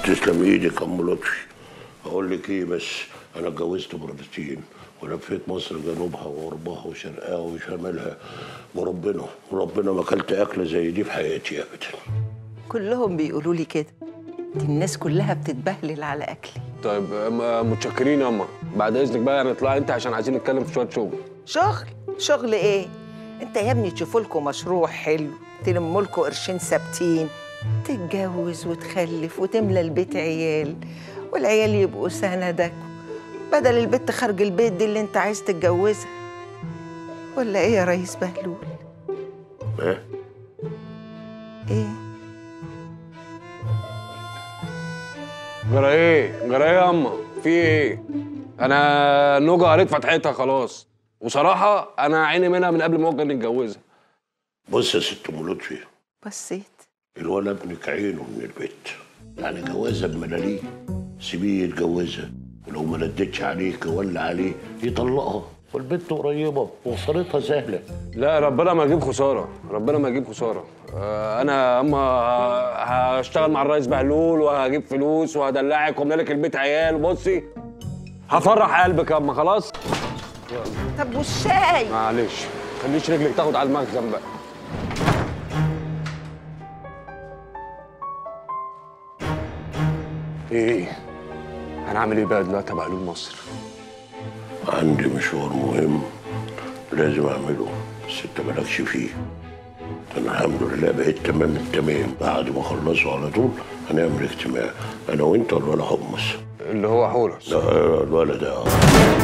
تسلم ايدك يا ام لطفي اقول لك ايه بس انا اتجوزت مرتين ولفيت مصر جنوبها وغربها وشرقها وشمالها وربنا وربنا ما اكلت اكله زي دي في حياتي ابدا كلهم بيقولوا لي كده دي الناس كلها بتتبهلل على اكلي طيب م- متشكرين ياما بعد اذنك بقى يعني اطلعي انت عشان عايزين نتكلم في شويه شغل شغل شغل ايه انت يا ابني تشوفوا لكم مشروع حلو تلموا لكم قرشين ثابتين تتجوز وتخلف وتملى البيت عيال والعيال يبقوا سندك بدل البت خارج البيت دي اللي انت عايز تتجوزها ولا ايه يا ريس بهلول ايه ايه جرى ايه جرى ايه ياما في ايه انا نوجة قريت فتحتها خلاص وصراحه انا عيني منها من قبل ما نوجة نتجوزها بص يا ست ام لطفي بصيت الولد ابنك عينه من البيت يعني جوازها بملاليه سيبيه يتجوزها ولو ما ردتش عليك ولا عليه يطلقها والبنت قريبه وصلتها سهله لا ربنا ما يجيب خساره ربنا ما يجيب خساره آه، انا اما ه- هشتغل مع الرئيس بهلول وهجيب فلوس وهدلعك واملى لك البيت عيال بصي هفرح قلبك يا اما خلاص طب والشاي معلش خليش رجلك تاخد على المخزن بقى ايه هنعمل ايه بقى دلوقتي يا بهلول مصر عندي مشوار مهم لازم اعمله بس انت مالكش فيه انا الحمد لله بقيت تمام التمام بعد ما اخلصه على طول هنعمل اجتماع انا وانت والولا حمص اللي هو حورس لا الولد ده آه.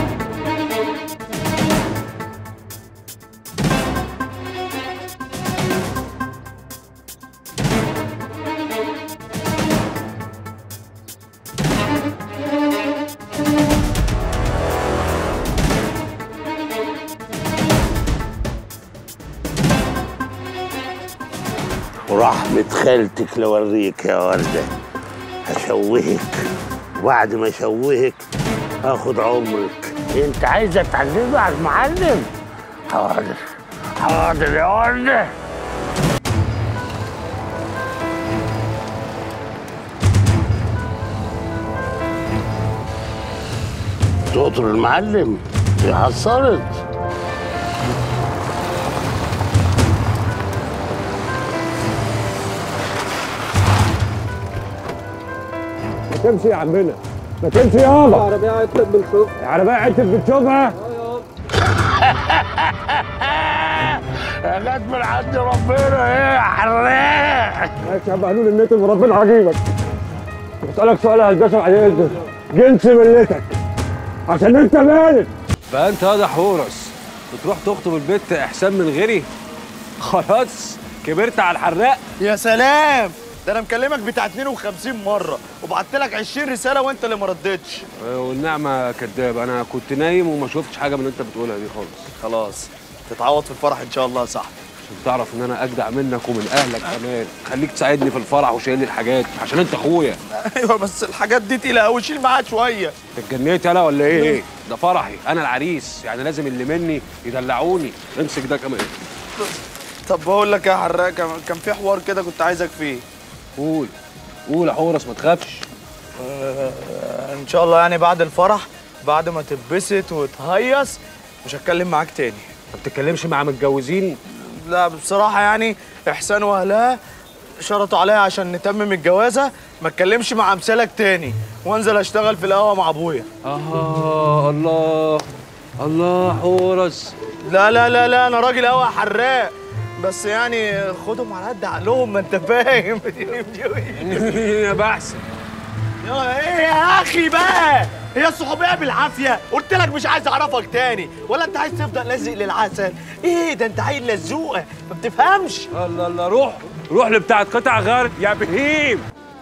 ورحمة خالتك لوريك يا وردة هشوهك وبعد ما اشوهك هاخد عمرك انت عايزة تعلمي على المعلم حاضر حاضر يا وردة تقطر المعلم دي حصلت ما تمشي يا عمنا ما تمشي يابا العربية عطلت بنشوفها العربية عطلت بنشوفها جت من عند ربنا ايه يا حراق ماشي يا بهلول النت وربنا عجيبك بسألك سؤال يا هندسة بعدين جنس ملتك عشان انت مالك بقى انت هذا حورس بتروح تخطب البت احسان من غيري خلاص كبرت على الحراق يا سلام ده انا مكلمك بتاع 52 مره وبعت لك 20 رساله وانت اللي ما ردتش والنعمة كداب انا كنت نايم وما شفتش حاجة من اللي انت بتقولها دي خالص خلاص تتعوض في الفرح ان شاء الله يا صاحبي عشان تعرف ان انا اجدع منك ومن اهلك كمان خليك تساعدني في الفرح وشايل لي الحاجات عشان انت اخويا ايوه بس الحاجات دي تقيله قوي شيل معاها شويه انت اتجنيت انا ولا ايه؟ ده فرحي انا العريس يعني لازم اللي مني يدلعوني امسك ده كمان طب بقول لك يا حراق كان كان في حوار كده كنت عايزك فيه قول قول يا حورس ما تخافش آه، ان شاء الله يعني بعد الفرح بعد ما تتبسط وتهيص مش هتكلم معاك تاني ما بتتكلمش مع متجوزين لا بصراحه يعني احسان واهلها شرطوا عليا عشان نتمم الجوازه ما اتكلمش مع امثالك تاني وانزل اشتغل في القهوه مع ابويا اه الله الله حورس لا لا لا لا انا راجل قوي حراق بس يعني خدهم على قد عقلهم ما انت فاهم يا بحسن يا ايه يا اخي بقى هي الصحوبيه بالعافيه قلت لك مش عايز اعرفك تاني ولا انت عايز تفضل لازق للعسل ايه ده انت عيل لزوقه ما بتفهمش الله الله روح روح لبتاعة قطع غير يا بهيم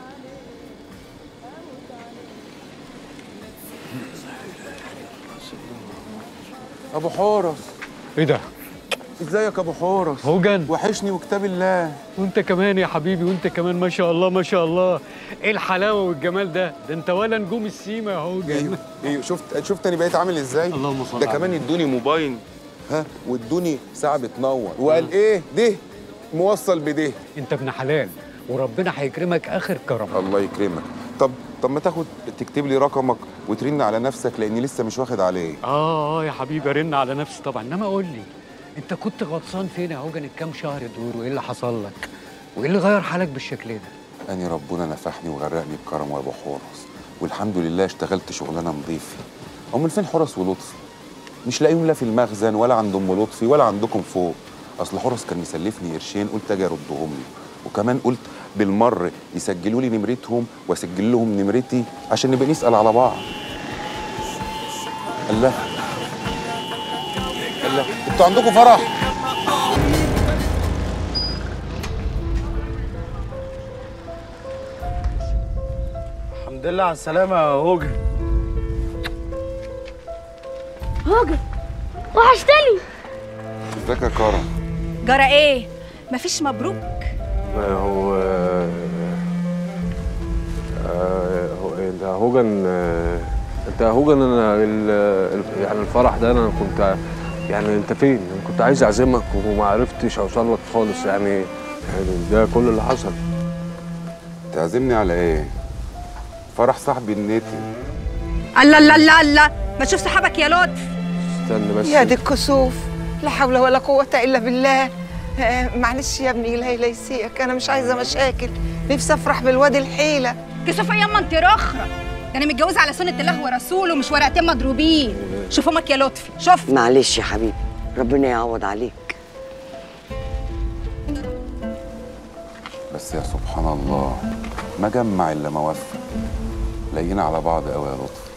ابو حورس ايه ده؟ ازيك يا ابو حورس هوجن وحشني وكتاب الله وانت كمان يا حبيبي وانت كمان ما شاء الله ما شاء الله ايه الحلاوه والجمال ده ده انت ولا نجوم السيما يا هوجن ايوه ايوه شفت شفت انا بقيت عامل ازاي اللهم صل ده على كمان ادوني موبايل ها وادوني ساعه بتنور وقال ايه ده موصل بده انت ابن حلال وربنا هيكرمك اخر كرم الله يكرمك طب طب ما تاخد تكتب لي رقمك وترن على نفسك لاني لسه مش واخد عليه اه اه يا حبيبي رن على نفسي طبعا انما قول لي انت كنت غطسان فين يا هوجن الكام شهر دول وايه اللي حصل لك وايه اللي غير حالك بالشكل ده اني ربنا نفحني وغرقني بكرم وابو حورس والحمد لله اشتغلت شغلانه نظيفه امال فين حورس ولطفي مش لاقيهم لا في المخزن ولا عند ام لطفي ولا عندكم فوق اصل حورس كان مسلفني قرشين قلت اجي اردهم له وكمان قلت بالمره يسجلوا لي نمرتهم واسجل لهم نمرتي عشان نبقى نسال على بعض الله الله انتوا عندكم فرح الحمد لله على السلامه يا هوجن هوجن وحشتني ازيك يا كرم جرى ايه مفيش مبروك هو آه، هو انت هوجن آه، انت هوجن انا ال- ال- يعني الفرح ده انا كنت يعني انت فين؟ أنا كنت عايز اعزمك وما عرفتش اوصل لك خالص يعني يعني ده كل اللي حصل تعزمني على ايه فرح صاحبي النتي الله الله الله الله ما تشوف صحابك يا لطف استنى بس يا دي الكسوف لا حول ولا قوة إلا بالله آه، معلش يا ابني لا لا يسيئك أنا مش عايزة مشاكل نفسي أفرح بالواد الحيلة كسوف ياما انت رخرة ده انا متجوزه على سنه الله ورسوله مش ورقتين مضروبين شوف امك يا لطفي شوف معلش يا حبيبي ربنا يعوض عليك بس يا سبحان الله ما جمع الا ما وفى لاقيين على بعض قوي يا لطفي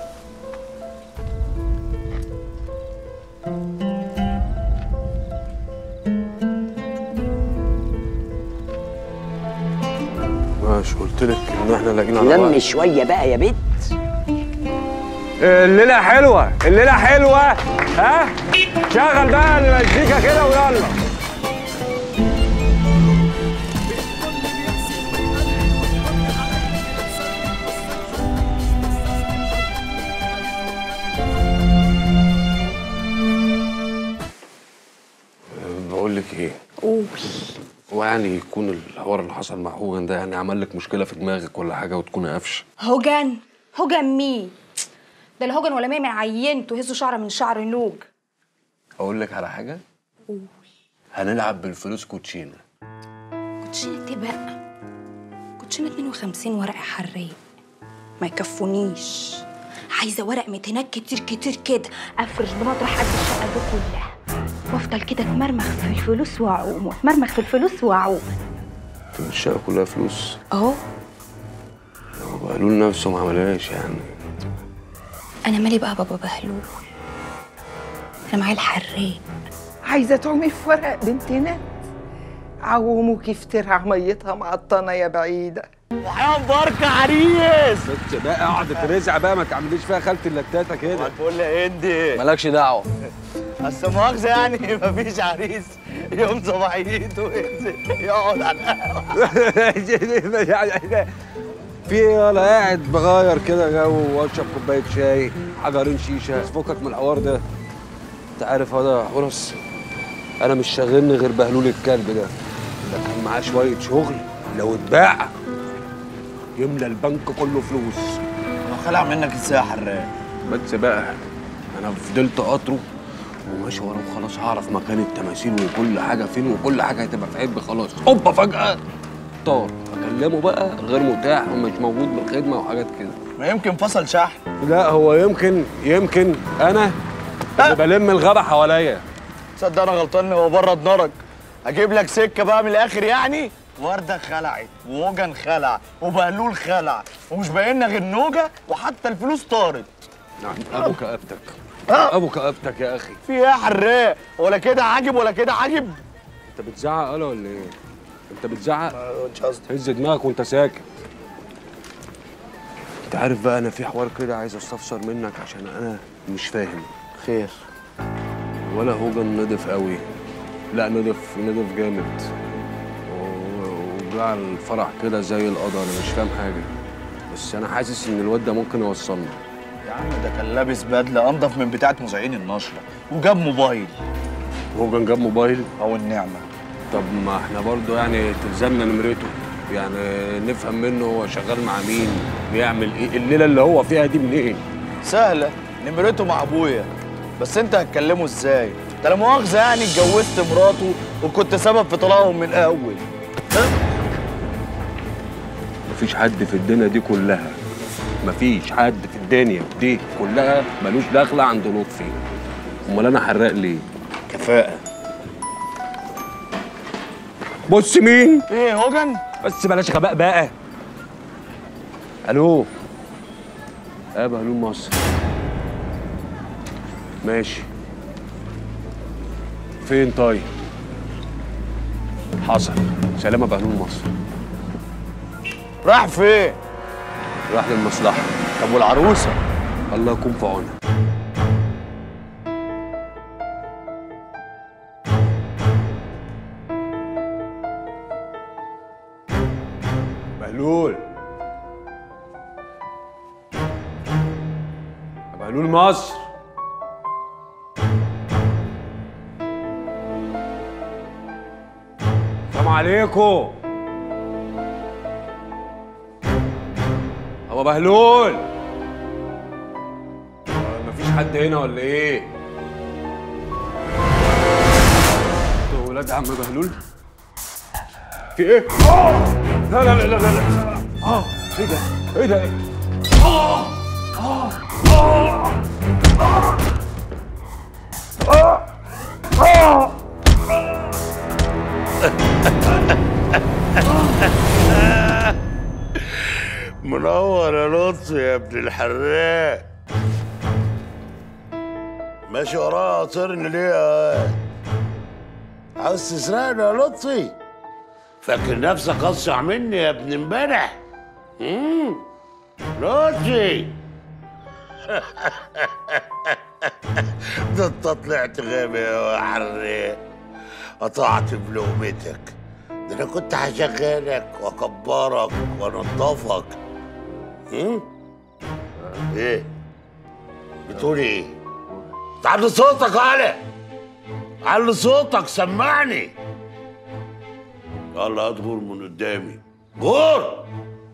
ماشي قلت لك ان احنا لاقيين على بعض لم شويه بقى يا بنت الليله حلوه الليله حلوه ها شغل بقى المزيكا كده ويلا بقول لك ايه قول هو يعني يكون الحوار اللي حصل مع هوجن ده يعني عمل لك مشكله في دماغك ولا حاجه وتكون قفش هوجن هوجن مين ده لا هوجن ولا ميمن عينته هزوا شعره من شعر نوج اقول لك على حاجه هنلعب بالفلوس كوتشينه كوتشينه ايه بقى كوتشينه 52 ورقه حريه ما يكفونيش عايزه ورق متنك كتير كتير كده افرش بمطرح قد الشقه دي كلها وافضل كده اتمرمخ في الفلوس واعوم واتمرمخ في الفلوس واعوم الشقه كلها فلوس اهو وبهلول نفسه ما عملهاش يعني انا مالي بقى بابا بهلول انا معايا الحريه عايزة تعومي في ورق بنتنا عوموكي في ترعة ميتها معطنة يا بعيدة وحياة مباركة عريس بس بقى قعدة رزع بقى ما تعمليش فيها خالة اللتاتة كده هتقول لي هندي مالكش دعوة بس مؤاخذة يعني مفيش عريس يوم صباحيته ينزل يقعد على القهوة في ايه انا قاعد بغير كده جو واشرب كوبايه شاي حجرين شيشه فكك من الحوار ده انت عارف هذا حورس انا مش شاغلني غير بهلول الكلب ده ده كان معاه شويه شغل لو اتباع يملى البنك كله فلوس خلع منك ازاي يا حراق بس بقى انا فضلت قطره وماشي وراه خلاص هعرف مكان التماثيل وكل حاجه فين وكل حاجه هتبقى في عب خلاص هوبا فجاه طار اكلمه بقى غير متاح ومش موجود بالخدمه وحاجات كده ما يمكن فصل شحن لا هو يمكن يمكن انا اللي بلم الغابه حواليا تصدق انا غلطان هو بره نارك اجيب لك سكه بقى من الاخر يعني ورده خلعت ووجن خلع وبهلول خلع ومش بايننا غير نوجه وحتى الفلوس طارت نعم ابو كآبتك ابو كآبتك يا اخي في ايه يا حراق ولا كده عاجب ولا كده عاجب انت بتزعق انا ولا ايه انت بتزعق مش قصدي هز دماغك وانت ساكت انت عارف بقى انا في حوار كده عايز استفسر منك عشان انا مش فاهم خير ولا هوجن نضف قوي لا نضف نضف جامد و- وجعل الفرح كده زي القضا انا مش فاهم حاجه بس انا حاسس ان الواد ده ممكن يوصلنا يا عم ده كان لابس بدله انضف من بتاعه مذيعين النشره وجاب موبايل هوجن جاب موبايل او النعمه طب ما احنا برضو يعني تلزمنا نمرته يعني نفهم منه هو شغال مع مين بيعمل ايه الليله اللي هو فيها دي منين سهلة نمرته مع ابويا بس انت هتكلمه ازاي؟ ده لا مؤاخذة يعني اتجوزت مراته وكنت سبب في طلاقهم من الاول مفيش حد في الدنيا دي كلها مفيش حد في الدنيا دي كلها ملوش دخله عند لطفي امال انا حراق ليه كفاءة بص مين ايه هوجن؟ بس بلاش غباء بقى الو اه بهلول مصر ماشي فين طيب حصل سلامة بهلول مصر راح فين؟ راح للمصلحة طب والعروسة؟ الله يكون في عونها بهلول يا بهلول مصر السلام عليكم ابو بهلول مفيش حد هنا ولا ايه؟ انتوا ولاد عم بهلول؟ في ايه؟ لا لا لا لا لا لا اه ايه ده؟ ايه ده؟ آه. آه. آه. آه. آه. منور يا لطفي يا ابن الحراق ماشي ورايا قاطرني ليه يا واد؟ عاوز تسرقني يا لطفي فاكر نفسك اسرع مني يا ابن امبارح امم لطفي ده انت طلعت غبي يا حراق قطعت بلقمتك ده انا كنت هشغلك واكبرك وانضفك هم؟ ايه بتقول ايه تعالى صوتك على علي صوتك سمعني يلا هات غور من قدامي غور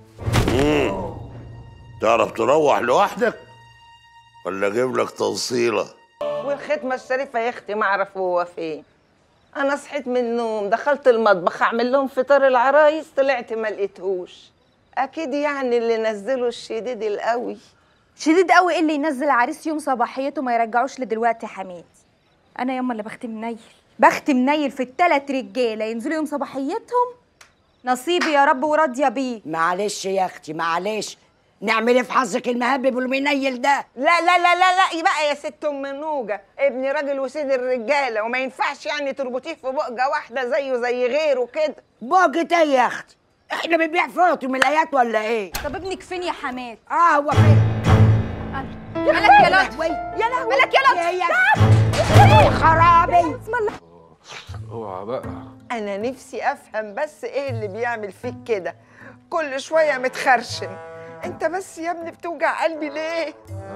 مم. تعرف تروح لوحدك ولا اجيب لك توصيله والختمة الشريفة يا اختي ما اعرف هو فين انا صحيت من النوم دخلت المطبخ اعمل لهم فطار العرايس طلعت ما لقيتهوش اكيد يعني اللي نزله الشديد القوي شديد قوي ايه اللي ينزل عريس يوم صباحيته ما يرجعوش لدلوقتي يا حميد انا ياما اللي بختم منيل بختم منيل في التلات رجاله ينزلوا يوم صباحيتهم نصيبي يا رب وراضيه بيه معلش يا اختي معلش نعمل ايه في حظك المهبب والمنيل ده لا لا لا لا لا بقى يا ست ام نوجه ابن راجل وسيد الرجاله وما ينفعش يعني تربطيه في بقجه واحده زيه زي غيره كده بوجة ايه يا اختي احنا بنبيع فوط وملايات ولا ايه طب ابنك فين يا حماد اه هو فين مالك يا لطفي يا لهوي مالك يا لطفي يا يا خرابي اوعى بقى انا نفسي افهم بس ايه اللي بيعمل فيك كده كل شويه متخرشم انت بس يا ابني بتوجع قلبي ليه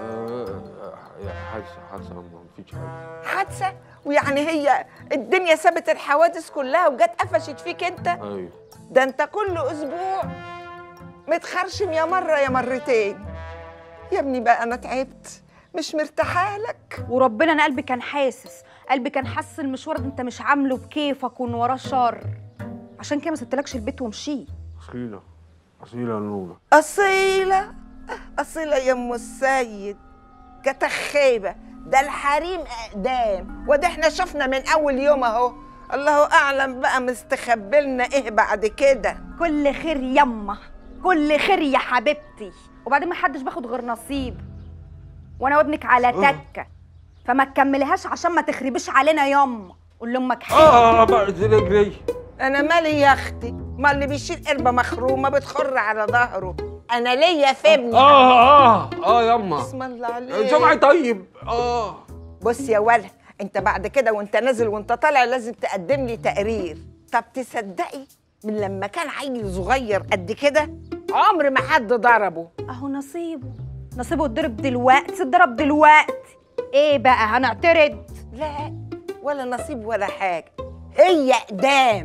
حادثة حادثة ما فيش حاجة حادثه ويعني هي الدنيا سابت الحوادث كلها وجت قفشت فيك انت ايوه ده انت كل اسبوع متخرشم يا مره يا مرتين يا ابني بقى انا تعبت مش مرتاحه لك وربنا انا قلبي كان حاسس قلبي كان حاسس المشوار ده انت مش عامله بكيفك وان وراه شر عشان كده ما سبتلكش البيت ومشيت أصيلة أصيلة يا نورة اصيله اصيله يا ام السيد كتخيبه ده الحريم اقدام وده احنا شفنا من اول يوم اهو الله اعلم بقى مستخبلنا ايه بعد كده كل خير يما كل خير يا حبيبتي وبعدين ما حدش باخد غير نصيب وانا وابنك على تكه فما تكمليهاش عشان ما تخربيش علينا يما قول لامك حاجه آه بعد رجلي انا مالي يا اختي ما اللي بيشيل قربه مخرومه بتخر على ظهره انا ليا في ابني آه آه آه يما بسم الله عليك سمعي طيب آه بص يا ولا انت بعد كده وانت نازل وانت طالع لازم تقدم لي تقرير طب تصدقي من لما كان عيل صغير قد كده عمر ما حد ضربه اهو نصيبه نصيبه اتضرب دلوقتي اتضرب دلوقتي ايه بقى هنعترض لا ولا نصيب ولا حاجه هي اقدام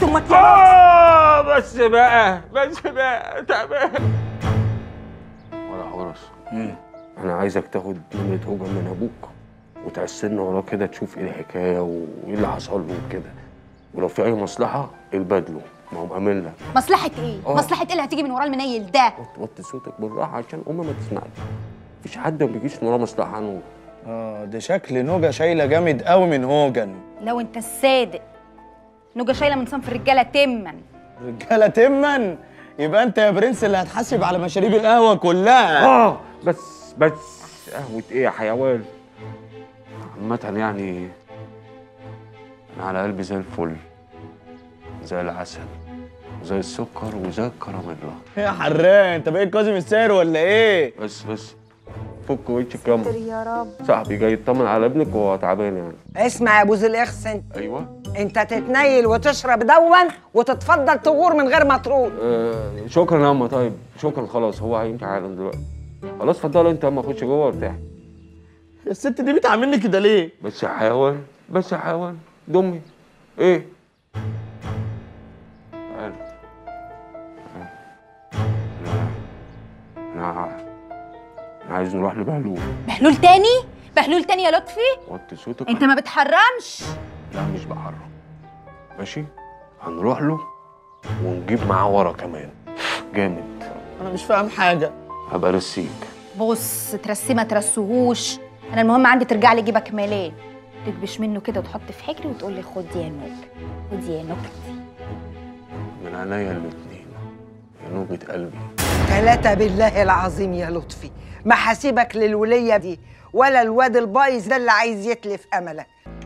بس امك يا لطفي اه بس بقى بس بقى تعبان ولا حورس انا عايزك تاخد نمرة هوجة من ابوك وتعسلنا وراه كده تشوف ايه الحكايه وايه اللي حصل له وكده ولو في اي مصلحه البدله ما هو مأمن لك مصلحة ايه؟ آه. مصلحة ايه اللي هتيجي من ورا المنيل ده؟ وطي صوتك بالراحه عشان امي ما تسمعش مفيش حد ما بيجيش من وراه مصلحه عنه اه ده شكل نوجة شايلة جامد قوي من هوجن لو انت الصادق نوجة شايلة من صنف الرجالة تما رجالة تمن يبقى انت يا برنس اللي هتحاسب على مشاريب القهوة كلها اه بس بس قهوة ايه يا حيوان عامة يعني انا على قلبي زي الفل زي العسل زي السكر وزي الكراميلا يا حراق انت بقيت كاظم الساهر ولا ايه؟ بس بس فك وش الكاميرا يا رب صاحبي جاي يطمن على ابنك وهو تعبان يعني اسمع يا ابو ذي الاخس انت ايوه انت تتنيل وتشرب دون وتتفضل تغور من غير ما تروح آه شكرا يا اما طيب شكرا خلاص هو هيمشي حالا دلوقتي خلاص اتفضل انت اما اخش جوه وارتاح الست دي بتعاملني كده ليه؟ بس يا حيوان بس يا حيوان دمي ايه تعال انا انا انا عايز نروح لبهلول بهلول تاني؟ بهلول تاني يا لطفي؟ وطي صوتك انت ما بتحرمش لا مش بحرم ماشي هنروح له ونجيب معاه ورا كمان جامد انا مش فاهم حاجة هبقى رسيك بص ترسيه ما ترسوهوش انا المهم عندي ترجع لي جيبك مالين تكبش منه كده وتحط في حجري وتقول لي خد يا نوك خد يا نكتي من عينيا الاتنين يا نوبة قلبي ثلاثة بالله العظيم يا لطفي ما حاسبك للولية دي ولا الواد البايظ ده اللي عايز يتلف أملك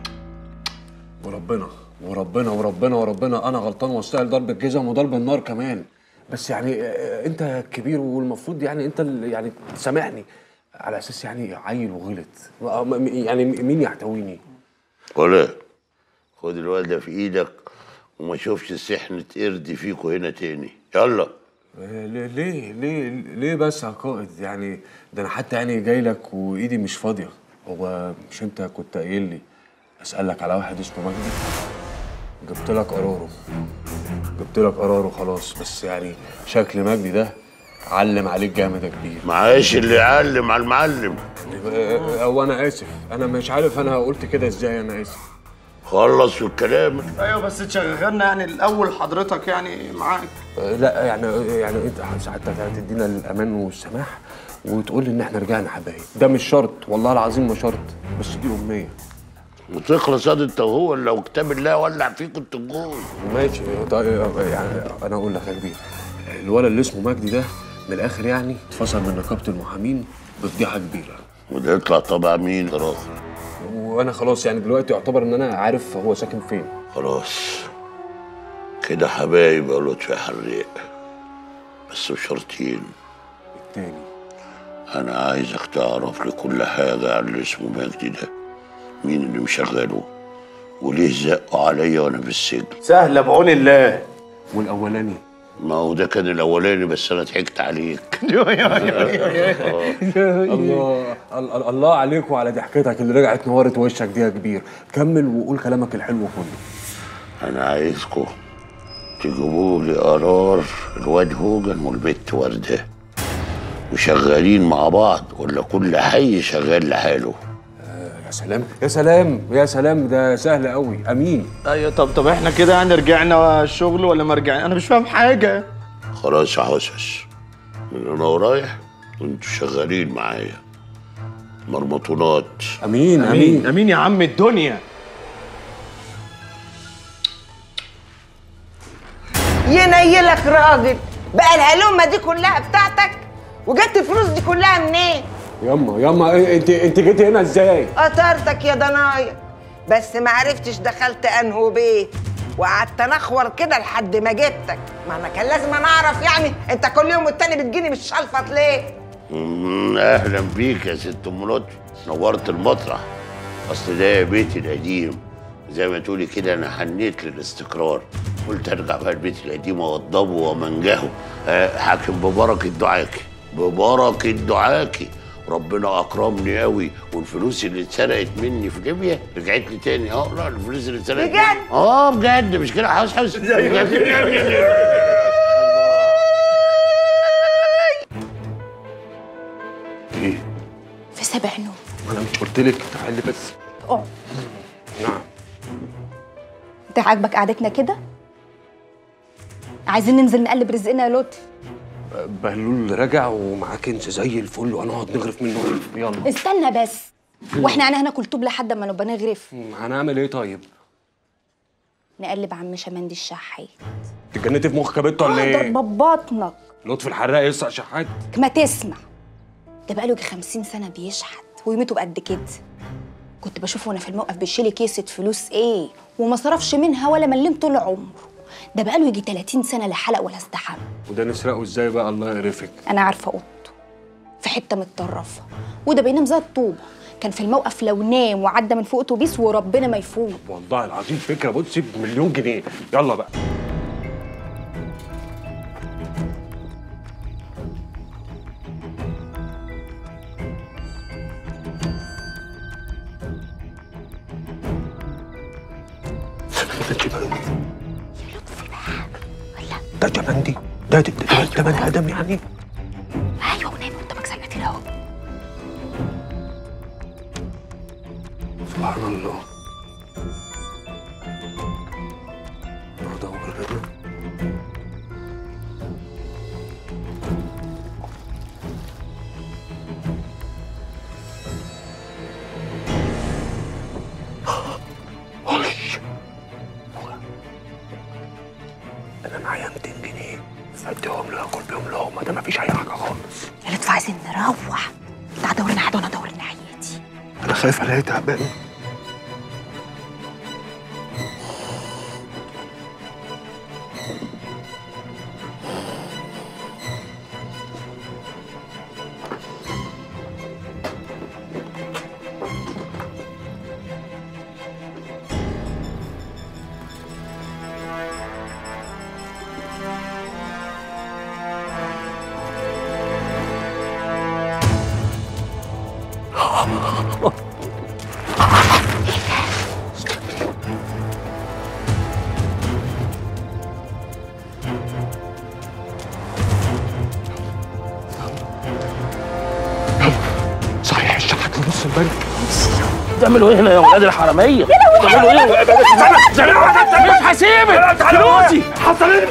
وربنا وربنا وربنا وربنا انا غلطان واستاهل ضرب الجزم وضرب النار كمان بس يعني آه، انت كبير والمفروض يعني انت اللي يعني تسامحني على اساس يعني عيل وغلط آه، م- م- يعني مين يحتويني ولا خد الواد ده في ايدك وما اشوفش سحنة قرد فيكوا هنا تاني يلا آه، ليه ليه ليه ليه بس يا قائد يعني ده انا حتى يعني جاي لك وايدي مش فاضيه هو مش انت كنت قايل لي اسالك على واحد اسمه مجدي جبت لك قراره جبت لك قراره خلاص بس يعني شكل مجدي ده علم عليك جامد يا كبير معاش اللي يعلم على المعلم آه، هو انا اسف انا مش عارف انا قلت كده ازاي انا اسف خلص في الكلام ايوه بس تشغلنا يعني الاول حضرتك يعني معاك آه، لا يعني يعني انت ساعتها هتدينا الامان والسماح وتقول لي ان احنا رجعنا حبايب ده مش شرط والله العظيم ما شرط بس دي امنيه وتخلص هذا انت وهو لو كتاب الله ولع فيكوا انتوا الجوز ماشي طيب يعني انا اقول لك يا كبير الولد اللي اسمه مجدي ده من الاخر يعني اتفصل من نقابه المحامين بفضيحه كبيره وده يطلع طبع مين خلاص وانا خلاص يعني دلوقتي يعتبر ان انا عارف هو ساكن فين خلاص كده حبايب يا لطفي حريق بس بشرطين التاني انا عايزك تعرف لي كل حاجه عن اللي اسمه مجدي ده مين اللي مشغله وليه زقوا عليا وانا في السجن سهلة بعون الله والاولاني ما هو ده كان الاولاني بس انا ضحكت عليك الله ال- الله عليك وعلى ضحكتك اللي رجعت نورت وشك دي يا كبير كمل وقول كلامك الحلو كله انا عايزكم تجيبوا لي قرار الواد هوجن والبت ورده وشغالين مع بعض ولا كل حي شغال لحاله يا سلام يا سلام يا سلام ده سهل قوي امين ايوه طب طب احنا كده يعني رجعنا الشغل ولا ما رجعنا انا مش فاهم حاجة خلاص يا حسس من هنا ورايح وانتوا شغالين معايا مرمطونات امين امين امين يا عم الدنيا ينيلك راجل بقى الهلومة دي كلها بتاعتك وجبت الفلوس دي كلها منين؟ ياما ياما إيه انت انت جيتي هنا ازاي قطرتك يا ضنايا بس ما عرفتش دخلت انهو بيت وقعدت انخور كده لحد ما جبتك ما انا كان لازم انا اعرف يعني انت كل يوم والتاني بتجيني بالشلفط ليه؟ مم، اهلا بيك يا ست ام لطفي نورت المطرح اصل ده بيتي القديم زي ما تقولي كده انا حنيت للاستقرار قلت ارجع بقى البيت القديم اوضبه ومنجهه آه، حاكم ببركه دعاكي ببركه دعاكي ربنا اكرمني قوي والفلوس اللي اتسرقت مني في ليبيا رجعت لي تاني اه لا الفلوس اللي اتسرقت بجد؟ مني- اه بجد مش كده حاسس حاسس ايه في سبع نوم انا مش قلت لك تعالي بس اقعد نعم انت عاجبك قعدتنا كده عايزين ننزل نقلب رزقنا يا لطفي بهلول رجع ومعاه كنز زي الفل وهنقعد نغرف منه يلا استنى بس واحنا يعني هناكل طوب لحد ما نبقى نغرف هنعمل ايه طيب؟ نقلب عم شمندي الشحات اتجننتي في مخك يا بت ولا ايه؟ ضرب ببطنك لطفي الحراق يسرق شحات ما تسمع ده بقاله يجي 50 سنه بيشحت وقيمته بقد كده كنت بشوفه وانا في الموقف بيشيلي كيسه فلوس ايه وما صرفش منها ولا مليم طول عمره ده بقاله يجي 30 سنه لا حلق ولا استحمى وده نسرقه ازاي بقى الله يقرفك انا عارفه اوضته في حته متطرفه وده بينام زي الطوبه كان في الموقف لو نام وعدى من فوق اتوبيس وربنا ما يفوق والله العظيم فكره بصي بمليون جنيه يلا بقى ده جمندي ده ده ده ده بني ادم يعني ايوه ونام قدامك سنتين اهو سبحان الله بدور هنا وش انا معايا 200 جنيه اديهم له اكل بيهم لقمه ده مفيش اي حاجه خالص يا لطفي عايزين نروح تعال دور ناحيه وانا ادور ناحيتي انا خايف الاقي تعبان صحيح الشحات في نص البنك تعملوا ايه هنا يا ولاد الحراميه؟ تعملوا ايه؟ مش هسيبك فلوسي حصلت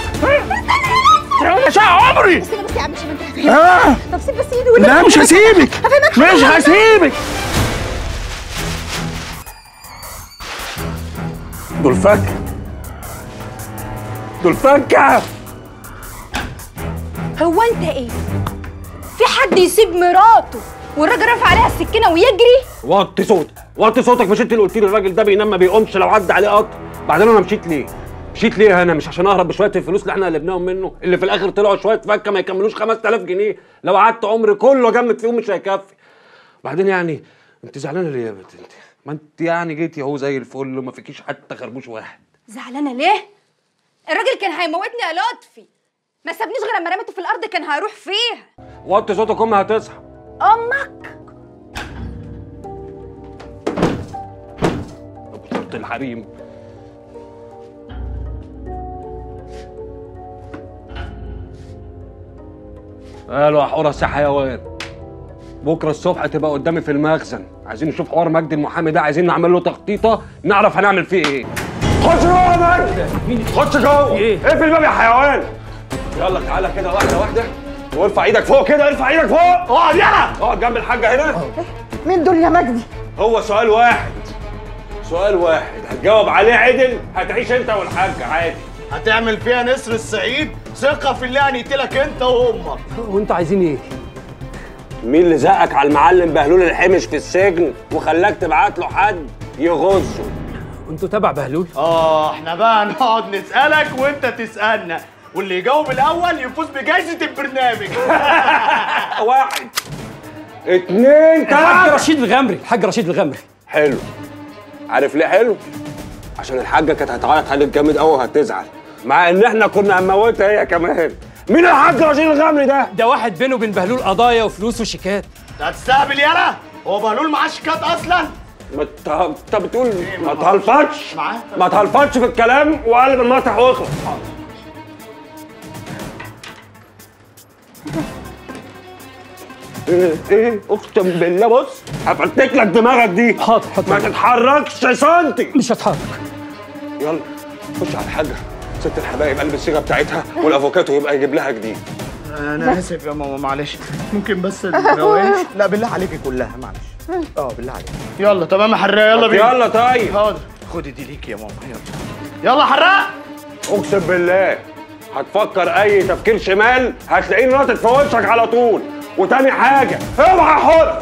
يا شقة عمري بس بس يا عم شمال آه. طب سيب بس ايدي لا مش هسيبك مش هسيبك دول فكة دول فكة هو انت ايه في حد يسيب مراته والراجل رافع عليها السكينه ويجري وطي صوتك وطي صوتك مش انت اللي قلت لي الراجل ده بينام ما بيقومش لو عدى عليه قطر بعدين انا مشيت ليه؟ مشيت ليه انا مش عشان اهرب بشويه الفلوس اللي احنا قلبناهم منه اللي في الاخر طلعوا شويه فكه ما يكملوش 5000 جنيه لو قعدت عمري كله اجمد فيهم مش هيكفي بعدين يعني انت زعلانه ليه يا بنت انت؟ ما انت يعني جيتي اهو زي الفل وما فيكيش حتى خربوش واحد زعلانه ليه الراجل كان هيموتني يا لطفي ما سابنيش غير لما رميته في الارض كان هيروح فيها وطي صوتك امي هتصحى امك شرط الحريم قالوا يا حورس يا حيوان بكره الصبح تبقى قدامي في المخزن عايزين نشوف حوار مجدي المحامي ده عايزين نعمل له تخطيطه نعرف هنعمل فيه ايه خش جوه يا مجدي خش جوه ايه اقفل الباب يا حيوان يلا تعالى كده واحده واحده وارفع ايدك فوق كده ارفع ايدك فوق اقعد يلا اقعد جنب الحاجه هنا مين دول يا مجدي؟ هو سؤال واحد سؤال واحد هتجاوب عليه عدل هتعيش انت والحاج عادي هتعمل فيها نسر السعيد ثقة في اللي هنقتلك انت وامك وانتوا عايزين ايه؟ مين اللي زقك على المعلم بهلول الحمش في السجن وخلاك تبعت له حد يغزه انتوا تبع بهلول؟ اه احنا بقى نقعد نسألك وانت تسألنا واللي يجاوب الاول يفوز بجائزة البرنامج واحد اتنين الحاج تلاته رشيد الغمري الحاج رشيد الغمري حلو عارف ليه حلو؟ عشان الحاجه كانت هتعيط عليك جامد قوي وهتزعل مع ان احنا كنا هنموتها هي كمان مين الحاج رشيد الغمري ده؟ ده واحد بينه وبين بهلول قضايا وفلوس وشيكات هتستقبل يالا هو بهلول معاه شيكات اصلا ما انت انت بتقول ما تهلفطش معاه؟ ما تهلفطش في الكلام وقلب المسرح واخلص ايه ايه اقسم بالله بص هفرتك لك دماغك دي حاضر حاضر ما تتحركش سنتي مش هتحرك يلا خش على الحاجه ست الحبايب قلب الصيغه بتاعتها والافوكاتو يبقى يجيب لها جديد انا اسف يا ماما معلش ممكن بس الروايش لا بالله عليكي كلها معلش اه بالله عليك يلا تمام يا حراق يلا بينا يلا طيب حاضر خدي دي ليكي يا ماما يلا يلا حراق اقسم بالله هتفكر اي تفكير شمال هتلاقيني ناطط في وشك على طول وتاني حاجه اوعى حر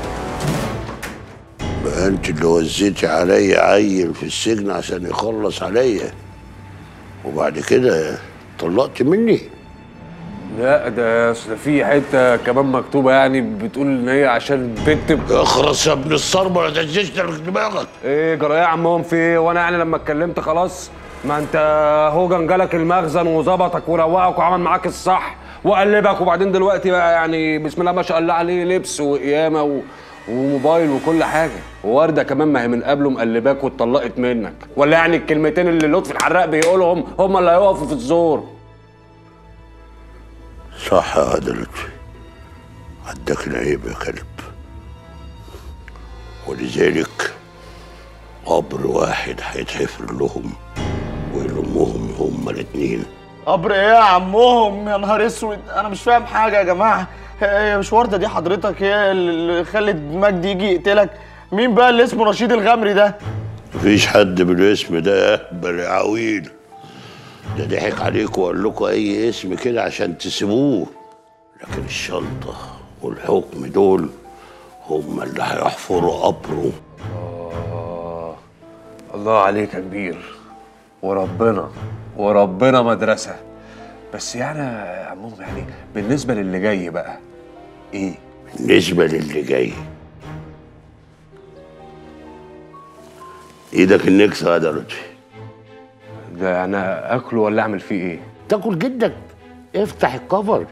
بقى انت اللي وزيتي عليا عيل في السجن عشان يخلص عليا وبعد كده طلقت مني لا ده اصل في حته كمان مكتوبه يعني بتقول ان هي عشان البنت اخرس يا ابن الصرمه ما تهزش دماغك ايه جرى يا عمهم في ايه وانا يعني لما اتكلمت خلاص ما انت هوجن جالك المخزن وظبطك وروقك وعمل معاك الصح وقلبك وبعدين دلوقتي بقى يعني بسم الله ما شاء الله عليه لبس وقيامه و... وموبايل وكل حاجه وورده كمان ما هي من قبله مقلباك واتطلقت منك ولا يعني الكلمتين اللي لطفي الحراق بيقولهم هم اللي هيقفوا في الزور صح يا لطفي عدك العيب يا كلب ولذلك قبر واحد هيتحفر لهم ويلمهم هما الاتنين قبر ايه يا عمهم يا نهار اسود انا مش فاهم حاجه يا جماعه هي مش ورده دي حضرتك هي اللي خلت مجدي يجي يقتلك مين بقى اللي اسمه رشيد الغمري ده مفيش حد بالاسم ده اهبل يا عويل ده ضحك عليكم وقال لكم اي اسم كده عشان تسيبوه لكن الشنطه والحكم دول هما اللي هيحفروا قبره الله عليك يا كبير وربنا وربنا مدرسة بس يعني يا عمهم يعني بالنسبة للي جاي بقى ايه؟ بالنسبه للي جاي ايدك النكسه يا ده لطفي ده انا اكله ولا اعمل فيه ايه؟ تاكل جدك افتح الكفر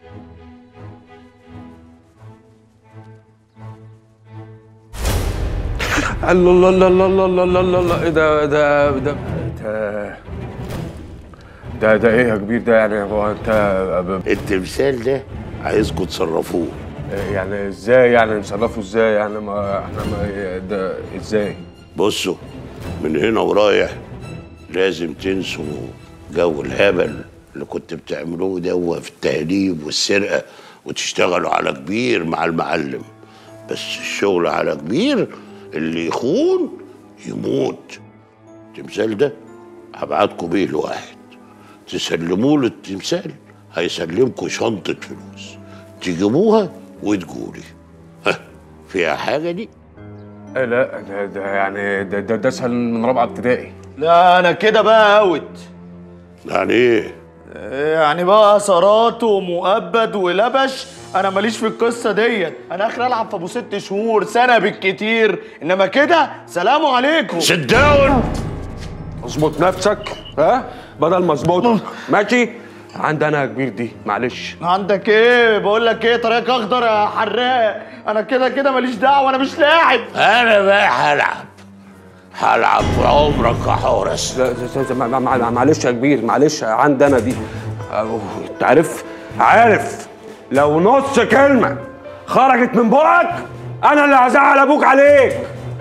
الله الله الله الله الله الله الله الله ايه ده ده ده ده ده ده ايه يا كبير ده يعني هو انت التمثال ده عايزكم تصرفوه يعني ازاي يعني نصرفه ازاي يعني ما احنا ما ده ازاي؟ بصوا من هنا ورايح لازم تنسوا جو الهبل اللي كنت بتعملوه ده في التهريب والسرقه وتشتغلوا على كبير مع المعلم بس الشغل على كبير اللي يخون يموت التمثال ده هبعتكم بيه لواحد تسلموه للتمثال هيسلمكم شنطة فلوس تجيبوها وتقولي ها فيها حاجة دي إيه لا ده ده يعني ده ده, ده اسهل من رابعه ابتدائي لا انا كده بقى اوت يعني ايه يعني بقى سرات ومؤبد ولبش انا ماليش في القصه ديت انا اخر العب في ابو ست شهور سنه بالكتير انما كده سلام عليكم سيت داون اظبط نفسك ها بدل ما اظبطك ماشي عندي انا يا كبير دي معلش عندك ايه بقول لك ايه طريقك اخضر يا حراق انا كده كده ماليش دعوه انا مش لاعب انا بقى هلعب هلعب في عمرك يا حورس لا، لا، لا، مع- مع- مع- معلش يا كبير معلش عندي انا دي أوه، انت عارف عارف لو نص كلمه خرجت من بقك انا اللي هزعل ابوك عليك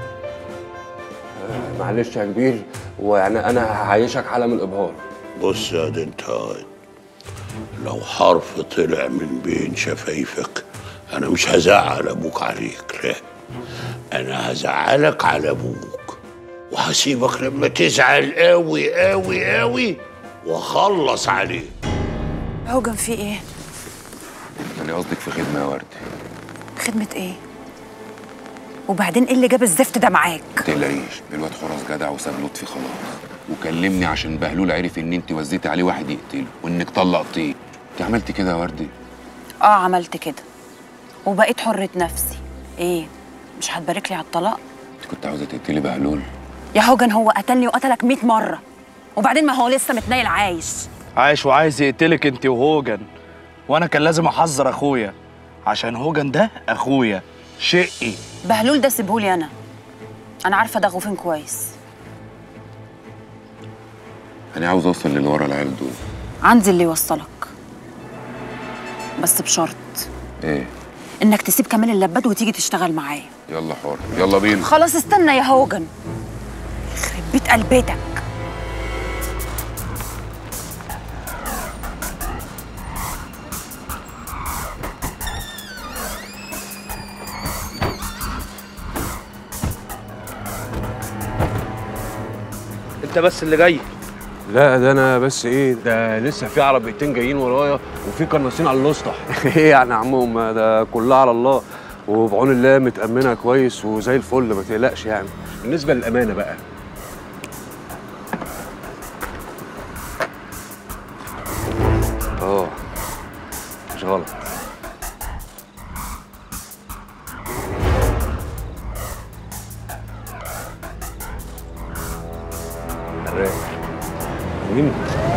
آه، معلش يا كبير ويعني انا هعيشك حاله من الابهار بص يا دي انت لو حرف طلع من بين شفايفك انا مش هزعل ابوك عليك لا انا هزعلك على ابوك وهسيبك لما تزعل قوي قوي قوي واخلص عليك هوجن في ايه؟ انا قصدك في خدمه يا ورد خدمة ايه؟ وبعدين ايه اللي جاب الزفت ده معاك؟ ما تقلقيش الواد حراس جدع وساب لطفي خلاص وكلمني عشان بهلول عرف ان انت وزيتي عليه واحد يقتله وانك طلقتيه انت عملتي كده يا وردي اه عملت كده وبقيت حرة نفسي ايه؟ مش هتبارك لي على الطلاق؟ انت كنت عاوزه تقتلي بهلول يا هوجن هو قتلني وقتلك 100 مرة وبعدين ما هو لسه متنيل عايش عايش وعايز يقتلك انت وهوجن وانا كان لازم احذر اخويا عشان هوجن ده اخويا شقي بهلول ده سيبهولي انا انا عارفه ده غوفين كويس انا عاوز اوصل للي ورا العيال دول عندي اللي يوصلك بس بشرط ايه انك تسيب كمال اللباد وتيجي تشتغل معايا يلا حر يلا بينا خلاص استنى يا هوجن يخرب بيت قلبتك انت بس اللي جاي لا ده انا بس ايه ده لسه في عربيتين جايين ورايا وفي قناصين على الاسطح ايه يعني يا عمهم ما ده كلها على الله وبعون الله متأمنة كويس وزي الفل ما تقلقش يعني بالنسبة للأمانة بقى اه مش غلط حراق مين؟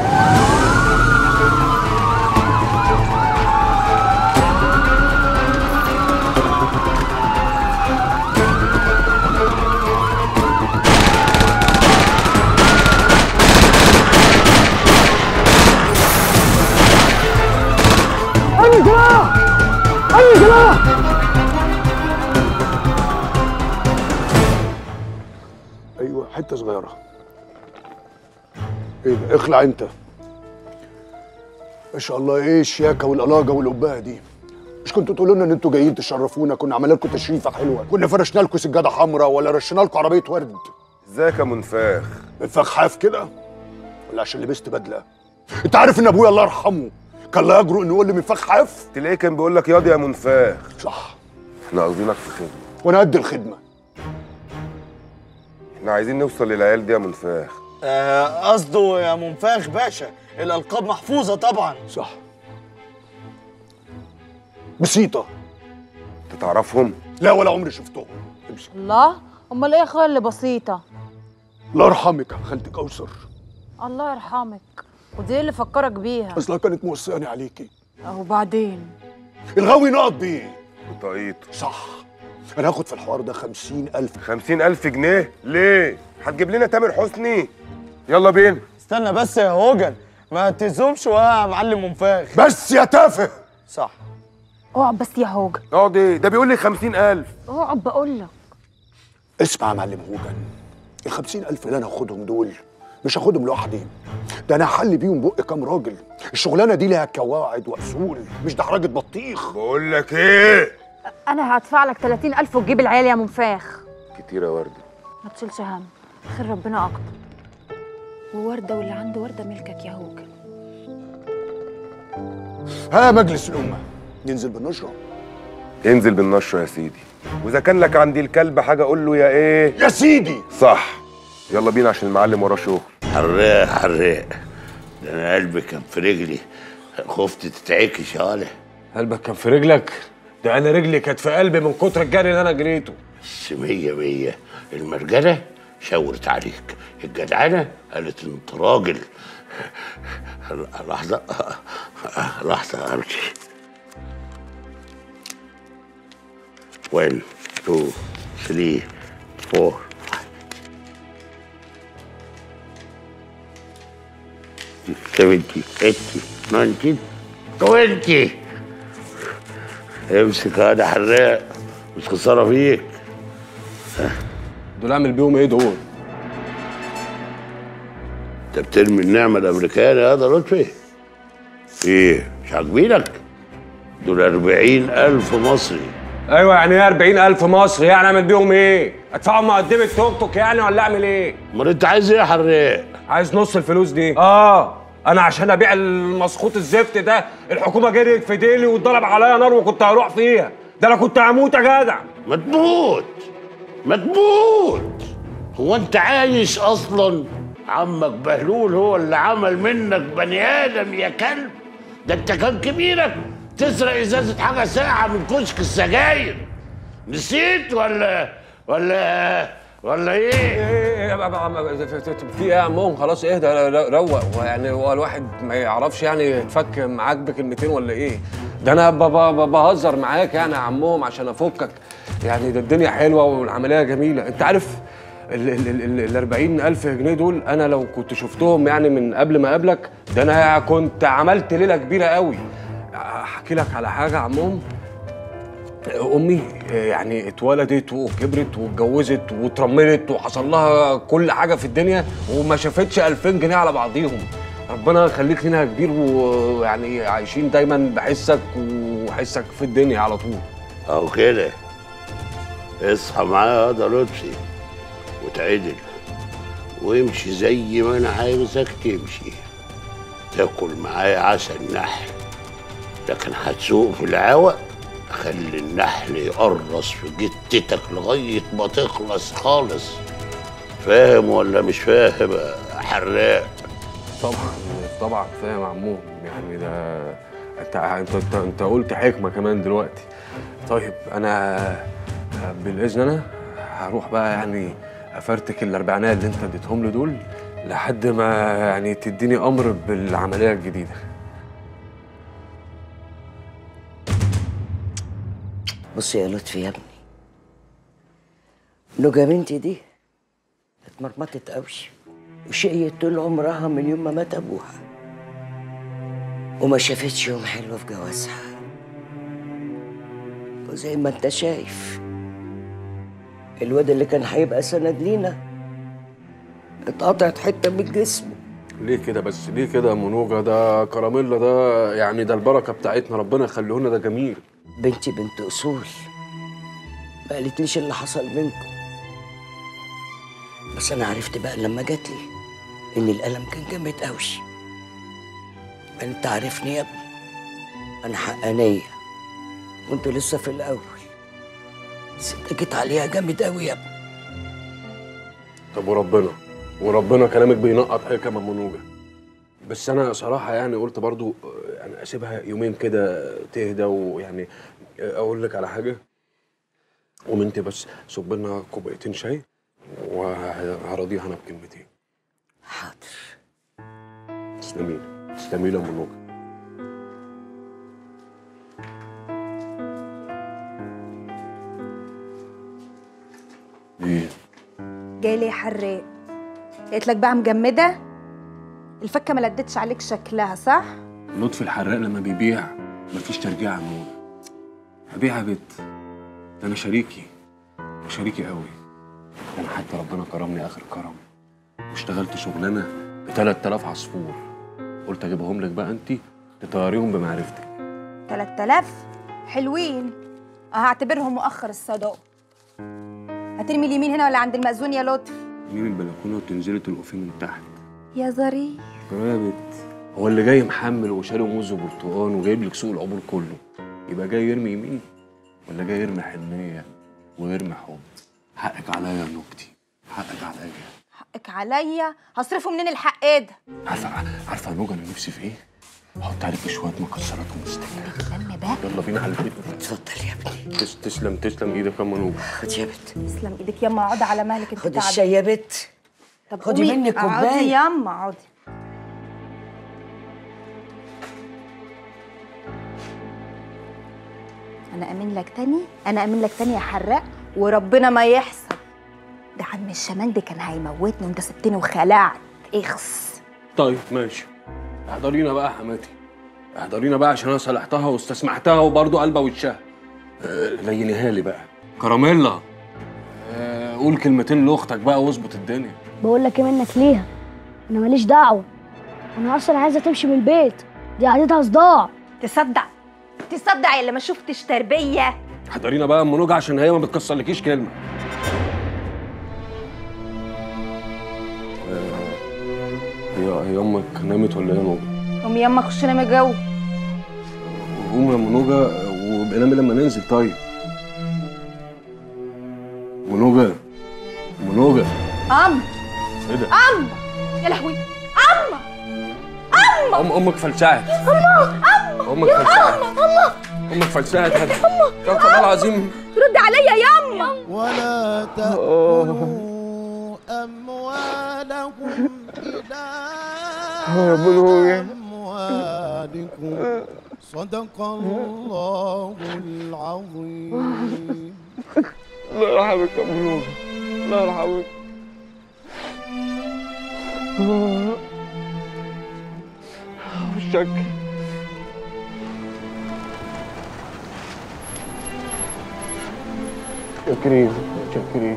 أي سلاح أي سلاح ايوه حته صغيره ايه ده اخلع انت ما شاء الله ايه الشياكه والقلاجه والقبايه دي مش كنتوا تقولوا لنا ان انتوا جايين تشرفونا كنا عملنا لكم تشريفه حلوه كنا فرشنا لكم سجاده حمراء ولا رشنا لكم عربيه ورد ازيك يا منفاخ منفاخ حاف كده ولا عشان لبست بدله انت عارف ان ابويا الله يرحمه كان لا يجرؤ انه يقول لي منفاخ حاف تلاقيه كان بيقول لك ياض يا منفاخ صح احنا قاصدينك في خدمه وانا قد الخدمه احنا عايزين نوصل للعيال دي يا منفاخ آه، قصده يا منفاخ باشا الالقاب محفوظه طبعا صح بسيطه انت تعرفهم لا ولا عمري شفتهم امشي الله امال ايه يا اخويا اللي بسيطه الله يرحمك يا خالتي كوثر الله يرحمك ودي ايه اللي فكرك بيها اصلها كانت موصياني عليكي اهو بعدين الغاوي نقط بيه بطاقيته صح انا هاخد في الحوار ده خمسين ألف خمسين ألف جنيه ليه؟ هتجيب لنا تامر حسني يلا بينا استنى بس يا هوجن ما تزومش يا معلم منفاخ بس يا تافه صح اقعد بس يا هوجن اقعد ايه؟ ده بيقول لي خمسين ألف اقعد بقول لك اسمع يا معلم هوجن الخمسين ألف اللي أنا هاخدهم دول مش هاخدهم لوحدي ده أنا هحل بيهم بق كام راجل الشغلانة دي ليها قواعد وأصول مش دحرجة بطيخ بقول لك ايه؟ انا هدفع لك 30000 وتجيب العيال يا منفاخ كتير يا وردة ما تشيلش هم خير ربنا اكتر ووردة واللي عنده وردة ملكك يا هوجن ها مجلس الأمة ننزل بالنشرة انزل بالنشرة يا سيدي واذا كان لك عندي الكلب حاجة قول له يا ايه؟ يا سيدي صح يلا بينا عشان المعلم وراه شغل حراق حراق ده انا قلبي كان في رجلي خفت تتعكش يا ولا قلبك كان في رجلك ده انا رجلي كانت في قلبي من كتر الجري اللي انا جريته بس مية مية المرجلة شاورت عليك الجدعنة قالت انت راجل لحظة لحظة امشي 1 2 3 4 70 80 90 20 امسك هذا حراق مش خسارة فيك دول اعمل بيهم ايه دول؟ انت بترمي النعمة الأمريكية هذا لطفي ايه مش عاجبينك دول أربعين ألف مصري ايوه يعني ايه 40000 مصري يعني اعمل بيهم ايه؟ ادفعهم مقدمة توك توك يعني ولا اعمل ايه؟ امال انت عايز ايه يا حراق؟ عايز نص الفلوس دي اه انا عشان ابيع المسخوط الزفت ده الحكومه جريت في ديلي واتضرب عليا نار وكنت هروح فيها ده انا كنت هموت يا جدع ما تموت ما تموت هو انت عايش اصلا عمك بهلول هو اللي عمل منك بني ادم يا كلب ده انت كان كبيرك تسرق ازازه حاجه ساعه من كشك السجاير نسيت ولا ولا ولا ايه؟ ايه في ايه يا عمهم خلاص اهدى روق هو يعني هو الواحد ما يعرفش يعني يتفك معاك بكلمتين ولا ايه ده انا ب- ب- ب- بهزر معاك يعني يا عمهم عشان افكك يعني ده الدنيا حلوه والعمليه جميله انت عارف ال ال ال ال 40000 جنيه دول انا لو كنت شفتهم يعني من قبل ما اقابلك ده انا كنت عملت ليله كبيره قوي احكي لك على حاجه يا عمهم امي يعني اتولدت وكبرت واتجوزت واترملت وحصل لها كل حاجه في الدنيا وما شافتش 2000 جنيه على بعضيهم ربنا يخليك لنا يا كبير ويعني عايشين دايما بحسك وحسك في الدنيا على طول اهو كده اصحى معايا يا ده لطفي وتعدل وامشي زي ما انا عايزك تمشي تاكل معايا عسل نحل لكن هتسوق في العوق خلي النحل يقرص في جتتك لغايه ما تخلص خالص فاهم ولا مش فاهم يا حراق طبعا طبعا فاهم يا عمو يعني ده انت انت انت, انت قلت حكمه كمان دلوقتي طيب انا بالاذن انا هروح بقى يعني افرتك الاربعينات اللي انت اديتهم لي دول لحد ما يعني تديني امر بالعمليه الجديده بص يا لطفي يا ابني نجا بنتي دي اتمرمطت قوي وشقيت طول عمرها من يوم ما مات ابوها وما شافتش يوم حلو في جوازها وزي ما انت شايف الواد اللي كان هيبقى سند لينا اتقطعت حته من جسمه ليه كده بس ليه كده يا منوجه ده كراميلا ده يعني ده البركه بتاعتنا ربنا يخليه لنا ده جميل بنتي بنت اصول ما قالتليش اللي حصل بينكم بس انا عرفت بقى لما جات لي ان الالم كان جامد قوي انت عارفني يا ابني انا حقانيه وانت لسه في الاول بس انت جيت عليها جامد قوي يا ابني طب وربنا وربنا كلامك بينقط حكم يا منوجه بس انا صراحه يعني قلت برضو آه، يعني اسيبها يومين كده تهدى ويعني آه، اقول لك على حاجه قوم انت بس صب لنا كوبايتين شاي وهرضيها انا بكلمتين حاضر تسلمي لي تسلمي لي يا منوجه ايه جاي لي حراق قلت لك بقى مجمده الفكه ما لدتش عليك شكلها صح لطفي الحراق لما بيبيع مفيش ترجيع عن نور هبيع يا بت ده انا شريكي وشريكي قوي ده انا حتى ربنا كرمني اخر كرم واشتغلت شغلانه ب 3000 عصفور قلت اجيبهم لك بقى انت تطيريهم بمعرفتك 3000 حلوين اه هعتبرهم مؤخر الصداق هترمي اليمين هنا ولا عند المأذون يا لطفي من البلكونه وتنزلي تلقفيه من تحت يا ظريف يا بت هو اللي جاي محمل وشاري موز وبرتقال وجايب لك سوق العبور كله يبقى جاي يرمي يمين ولا جاي يرمي حنيه ويرمي حب حقك عليا يا نكتي حقك عليا حقك عليا هصرفه منين الحق ايه ده عارفه عارفه يا نوجه انا نفسي في ايه؟ احط عليك شويه مكسرات ومستكه لم بقى يلا بينا على البيت اتفضل يا ابني تس تسلم تسلم ايدك يا منوجه خد يا بت تسلم ايدك يما اقعدي على مهلك انت خد تعبانة. الشاي يا بت طب خدي قومي، مني اقعدي كوبايه يما اقعدي انا امين لك تاني انا امين لك تاني يا حراق وربنا ما يحصل ده عم الشمال كان هيموتني وانت سبتني وخلعت اخس طيب ماشي احضرينا بقى يا حماتي احضرينا بقى عشان انا صلحتها واستسمحتها وبرضه قلبه وشها آه، لينيها لي بقى كراميلا آه، قول كلمتين لاختك بقى واظبط الدنيا بقول لك ايه منك ليها انا ماليش دعوه انا اصلا عايزه تمشي من البيت دي قعدتها صداع تصدق تصدق يا اللي ما شفتش تربيه احضرينا بقى ام نوجه عشان هي ما بتكسرلكيش كلمه آه، هي هي امك نامت ولا ايه يا نوجه؟ قومي يما خش نامي جو قوم يا ام نوجه وابقى نامي لما ننزل طيب ام نوجه ام نوجه ام ايه ده؟ ام يا لهوي ام ام أم امك فلسعت الله ام امك يا فلسعت ام الله امك فلسعت هذا استغفر الله العظيم رد عليا يا يما ولا تأكلوا أموالهم إلى يا بلوغ أموالكم صدق الله العظيم الله يرحمك يا بلوغ الله يرحمك وشك شكرين شكرين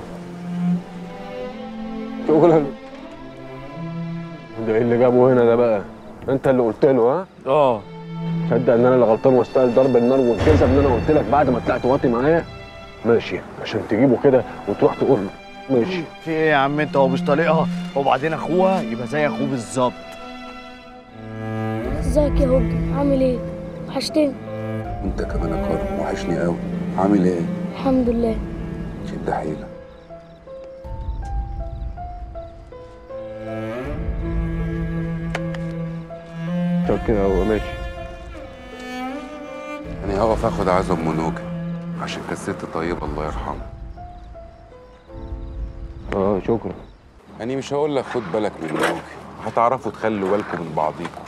شكرا ده ايه اللي جابه هنا ده بقى انت اللي قلت له ها اه تصدق ان انا اللي غلطان واستاهل ضرب النار والكذب ان انا قلت لك بعد ما طلعت واطي معايا ماشي عشان تجيبه كده وتروح تقول له ماشي في ايه يا عم انت هو مش طليقها وبعدين اخوها يبقى زي اخوه بالظبط ازيك يا هوجي عامل ايه وحشتني وانت كمان يا كرم وحشني قوي عامل ايه الحمد لله شد حيلك شكرا هو ماشي يعني هقف اخد عزم منوجة عشان كانت ست طيبة الله يرحمها اه شكرا يعني مش هقول لك خد بالك من منوجة هتعرفوا تخلوا بالكم من بعضيكم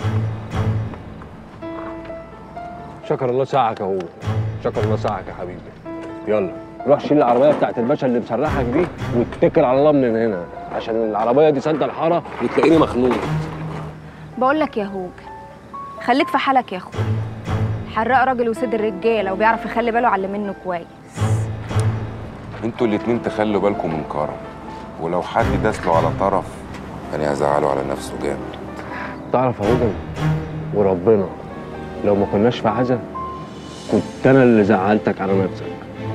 شكر الله ساعك اهو شكر الله ساعك يا حبيبي يلا روح شيل العربيه بتاعت الباشا اللي مسرحك دي واتكل على الله من هنا عشان العربيه دي سد الحاره وتلاقيني مخنوق بقول لك يا هوج خليك في حالك يا اخويا حراق راجل وسيد الرجاله وبيعرف يخلي باله على اللي منه كويس انتوا الاتنين تخلوا بالكم من كرم ولو حد داس له على طرف يعني هزعله على نفسه جامد تعرف يا هوجن وربنا لو ما كناش في عزا كنت انا اللي زعلتك على نفسك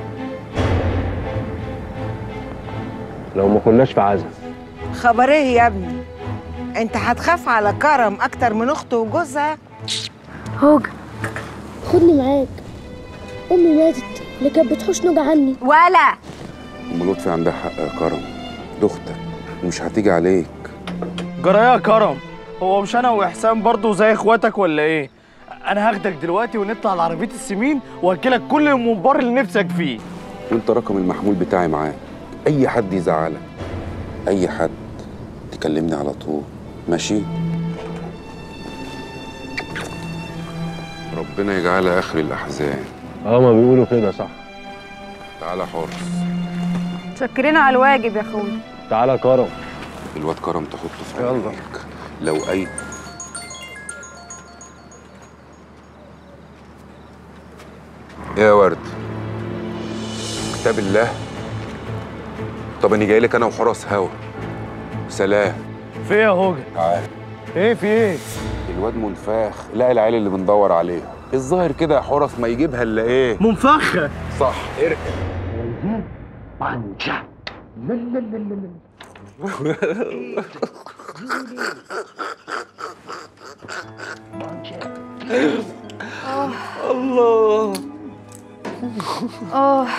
لو ما كناش في عزا خبر ايه يا ابني انت هتخاف على كرم اكتر من اخته وجوزها هوجة خدني معاك امي ماتت اللي كانت بتحوش نوجة عني ولا ام لطفي عندها حق يا كرم دي اختك ومش هتيجي عليك جرى يا كرم هو مش انا واحسان برضو زي اخواتك ولا ايه انا هاخدك دلوقتي ونطلع على عربيه السمين واكلك كل الممبار اللي نفسك فيه وانت رقم المحمول بتاعي معاك اي حد يزعلك اي حد تكلمني على طول ماشي ربنا يجعلها اخر الاحزان اه ما بيقولوا كده صح تعالى حرص شكرنا على الواجب يا اخويا تعالى كرم الواد كرم تحطه في عينيك لو اي ايه يا ورد كتاب الله طب انا جاي لك انا وحرس هوا سلام في ايه يا هوجة تعال ايه في ايه الواد منفاخ لا العيال اللي بندور عليه الظاهر كده يا حرس ما يجيبها الا ايه منفخه صح ارقد بانجا لا لا لا لا الله اه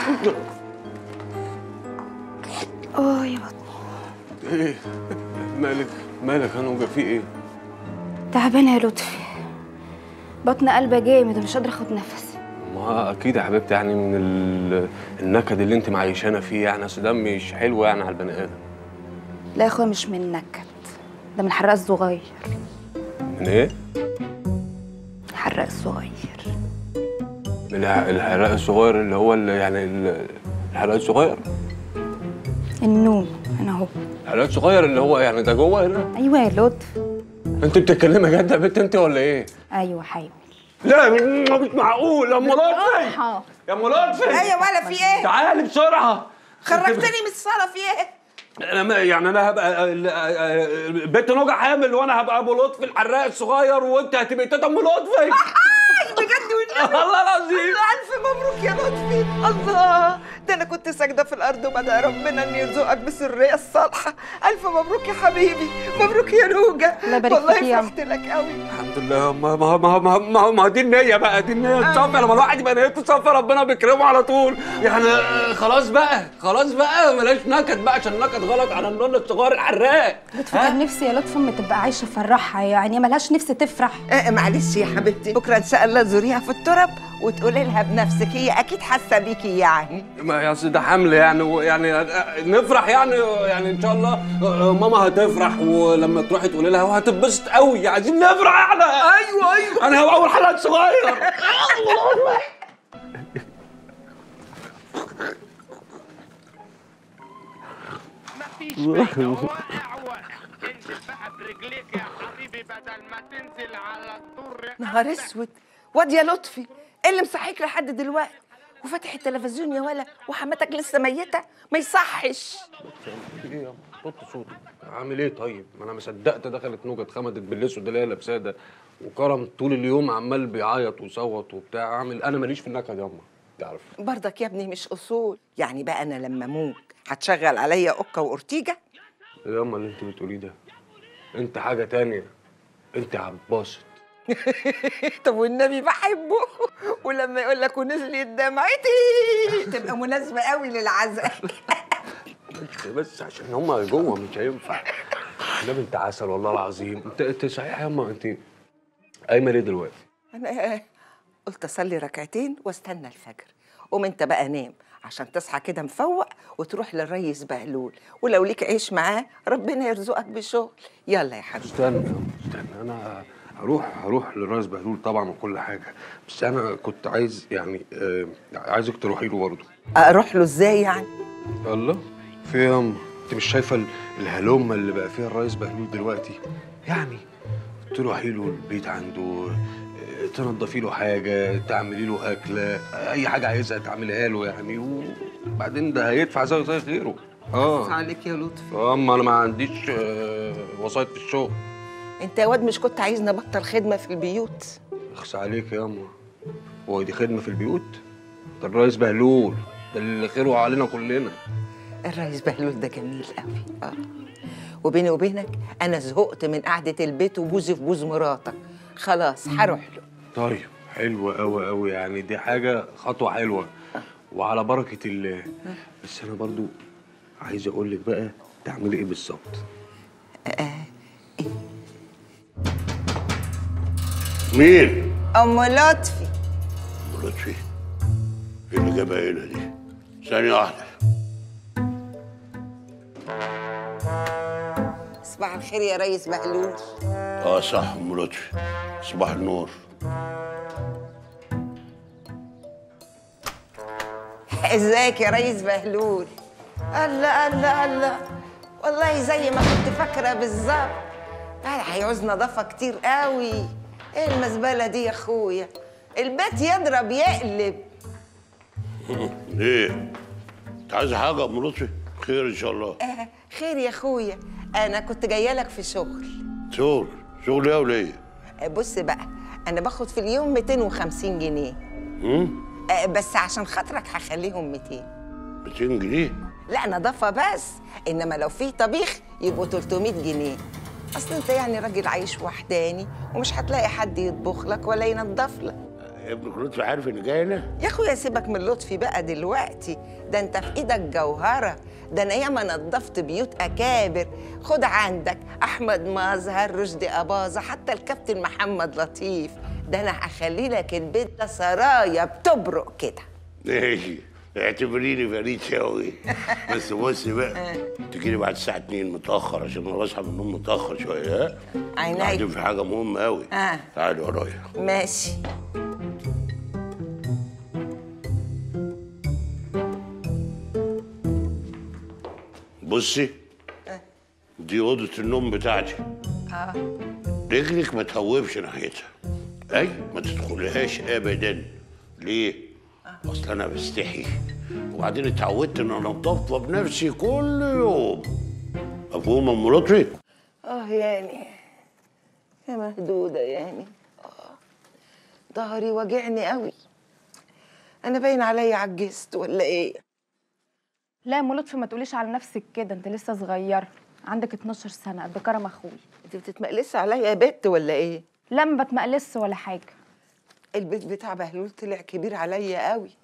اه يا بطني ايه مالك مالك يا نوجه في ايه تعبانه يا لطفي بطن قلبه جامد ومش قادره اخد نفسي ما اكيد يا حبيبتي يعني من ال... النكد اللي انت معيشانا فيه يعني اصل ده مش حلو يعني على البني ادم لا يا اخويا مش من نكد ده من الحراق الصغير من ايه؟ الحراق الصغير من الح- الحراق الصغير اللي هو اللي يعني ال- الحراق الصغير النوم انا اهو الحراق الصغير اللي هو يعني ده جوه هنا ايوه يا لطف انت بتتكلمي جد يا بنت انت ولا ايه؟ ايوه حامل لا مش معقول يا ام لطفي يا ام لطفي ايوه ولا في ايه تعالي بسرعه خرجتني من الصاله في ايه انا ما- يعني انا هبقى ال- ال- بنت نوجة حامل وانا هبقى ابو لطفي الحراق الصغير وانت هتبقي تيتا ام لطفي بجد والنبي الله العظيم الف مبروك يا لطفي الله ده انا كنت ساجده في الارض وبدعي ربنا ان يرزقك بالسريه الصالحه الف مبروك يا حبيبي مبروك يا نوجه الله يبارك والله فيك يا عم. فرحت لك قوي الحمد لله ما ما ما ما ما, ما دي النية بقى دي النية تصفي لما الواحد يبقى نيته تصفي ربنا بيكرمه على طول يعني آه، خلاص بقى خلاص بقى بلاش نكد بقى عشان نكد غلط على النون الصغير الحراق لطفي كان نفسي يا لطفي اما تبقى عايشه فرحها يعني ملهاش نفس تفرح آه معلش يا حبيبتي بكره ان شاء الله زوريها في التربه ترب وتقولي لها بنفسك هي اكيد حاسه بيكي يعني ما يا أصل ده حمل يعني و- يعني نفرح يعني يعني ان شاء الله ماما هتفرح ولما تروحي تقولي لها وهتتبسط قوي عايزين نفرح احنا ايوه ايوه انا هبقى اول حلقه صغير نهار اسود واد يا لطفي ايه اللي مصحيك لحد دلوقتي وفاتح التلفزيون يا ولا وحماتك لسه ميته ما يصحش ايه يا صوت صوتك عامل ايه طيب ما انا ما صدقت دخلت نوجه اتخمدت بالاسود اللي هي لابساه ده وكرم طول اليوم عمال بيعيط ويصوت وبتاع عامل انا ماليش في النكد ياما تعرف برضك يا ابني مش اصول يعني بقى انا لما اموت هتشغل عليا اوكا واورتيجا ياما اللي انت بتقوليه ده انت حاجه تانية انت عباسط طب والنبي بحبه ولما يقول لك ونزلت دمعتي تبقى مناسبه قوي للعزاء بس بس عشان هما جوه مش هينفع النبي انت عسل والله العظيم انت انت صحيح ياما انت قايمه ليه دلوقتي؟ انا قلت اصلي ركعتين واستنى الفجر قوم انت بقى نام عشان تصحى كده مفوق وتروح للريس بهلول ولو ليك عيش معاه ربنا يرزقك بشغل يلا يا حبيبي استنى استنى انا هروح هروح للرئيس بهلول طبعا وكل حاجه بس انا كنت عايز يعني آه عايزك تروحي له برضه اروح له ازاي يعني الله في إيه ياما انت مش شايفه ال- الهلومه اللي بقى فيها الرئيس بهلول دلوقتي يعني تروحي له البيت عنده آه، تنضفي له حاجه تعملي له اكله اي حاجه عايزها تعمليها له يعني وبعدين ده هيدفع زي زي غيره اه عليك يا لطفي اما انا ما عنديش آه، وسايط في الشغل انت يا واد مش كنت عايز نبطل خدمه في البيوت اخس عليك يا اما هو دي خدمه في البيوت ده الرئيس بهلول ده اللي خيره علينا كلنا الريس بهلول ده جميل قوي اه وبيني وبينك انا زهقت من قعده البيت وبوزي في بوز مراتك خلاص هروح له طيب حلوة أوي أوي يعني دي حاجة خطوة حلوة وعلى بركة الله بس أنا برضو عايز أقول لك بقى تعملي إيه بالظبط مين؟ ام لطفي ام لطفي ايه اللي جابها هنا دي؟ ثانية واحدة صباح الخير يا ريس بهلول اه صح ام لطفي صباح النور ازيك يا ريس بهلول الله الله الله والله زي ما كنت فاكره بالظبط لا هيعوز نظافه كتير قوي ايه المزبله دي يا اخويا البيت يضرب يقلب ايه؟ انت عايز حاجة ام لطفي؟ خير ان شاء الله آه خير يا اخويا انا كنت جايه لك في شغل شغل شغل ايه وليه؟ آه بص بقى انا باخد في اليوم 250 جنيه هم؟ آه بس عشان خاطرك هخليهم 200 200 جنيه؟ لا نظافه بس انما لو في طبيخ يبقوا 300 جنيه اصل انت يعني راجل عايش وحداني ومش هتلاقي حد يطبخ لك ولا ينظف لك ابنك لطفي عارف اني جاي هنا؟ يا اخويا سيبك من لطفي بقى دلوقتي ده انت في ايدك جوهره ده انا ياما نظفت بيوت اكابر خد عندك احمد مظهر رشدي اباظه حتى الكابتن محمد لطيف ده انا هخلي لك البيت ده سرايا بتبرق كده ماشي اعتبريني فريد شوقي بس بصي بقى تجيلي بعد الساعة 2 متأخر عشان انا بصحى من النوم متأخر شوية ها؟ عينيا. بعدين في حاجة مهمة أوي آه. تعالي ورايا ماشي بصي دي أوضة النوم بتاعتي اه رجلك ما تهوبش ناحيتها أي ما تدخلهاش أبدا ليه؟ أصل أنا بستحي وبعدين اتعودت إن أنا أنضفها بنفسي كل يوم مفهوم يا أم لطفي؟ اه يعني يا مهدودة يعني آه. ظهري واجعني قوي انا باين عليا عجزت ولا ايه لا يا ام لطفي ما تقوليش على نفسك كده انت لسه صغيره عندك 12 سنه قد كرم اخوي انت بتتمقلسي عليا يا بت ولا ايه لا ما بتمقلس ولا حاجه البيت بتاع بهلول طلع كبير عليا قوي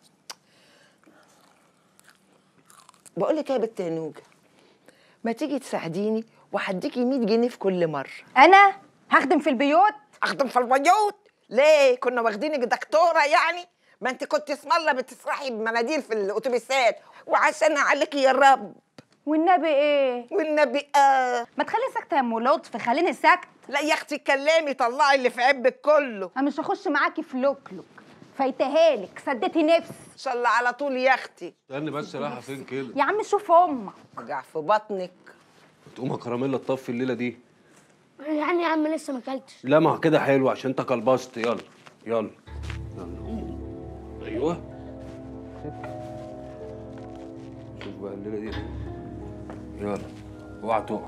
بقول لك ايه يا بت يا نوجه ما تيجي تساعديني وهديكي 100 جنيه في كل مره انا هخدم في البيوت اخدم في البيوت ليه كنا واخدينك دكتوره يعني ما انت كنت اسم الله بتسرحي بمناديل في الاتوبيسات وعشان عليكي يا رب والنبي ايه والنبي اه ما تخلي ساكته يا ام لطف خليني ساكت لا يا اختي اتكلمي طلعي اللي في عبك كله انا مش هخش معاكي في لوكلوك فايتهالك سدتي نفسي ان شاء الله على طول يا اختي استني بس رايحه فين كده يا عم شوف امك وجع في بطنك تقوم يا كراميلا تطفي الليله دي يعني يا عم لسه ما اكلتش لا ما هو كده حلو عشان انت كلبست يلا يلا يلا قوم. ايوه شوف بقى الليله دي يلا اوعى تقع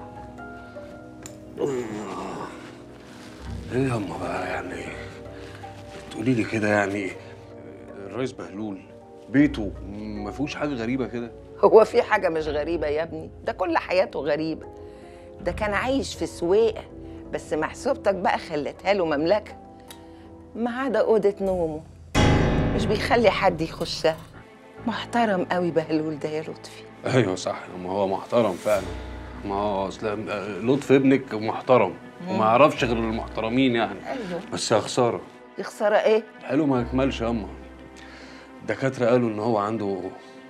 ايه يا اما بقى يعني تقولي لي كده يعني الرئيس بهلول بيته ما فيهوش حاجه غريبه كده هو في حاجه مش غريبه يا ابني ده كل حياته غريبه ده كان عايش في سويقه بس محسوبتك بقى خلتها له مملكه ما عدا اوضه نومه مش بيخلي حد يخشها محترم قوي بهلول ده يا لطفي ايوه صح ما هو محترم فعلا ما هو اصل لطف ابنك محترم وما يعرفش غير المحترمين يعني ايوه بس يا خساره يا خساره ايه حلو ما يكملش ياما الدكاتره قالوا ان هو عنده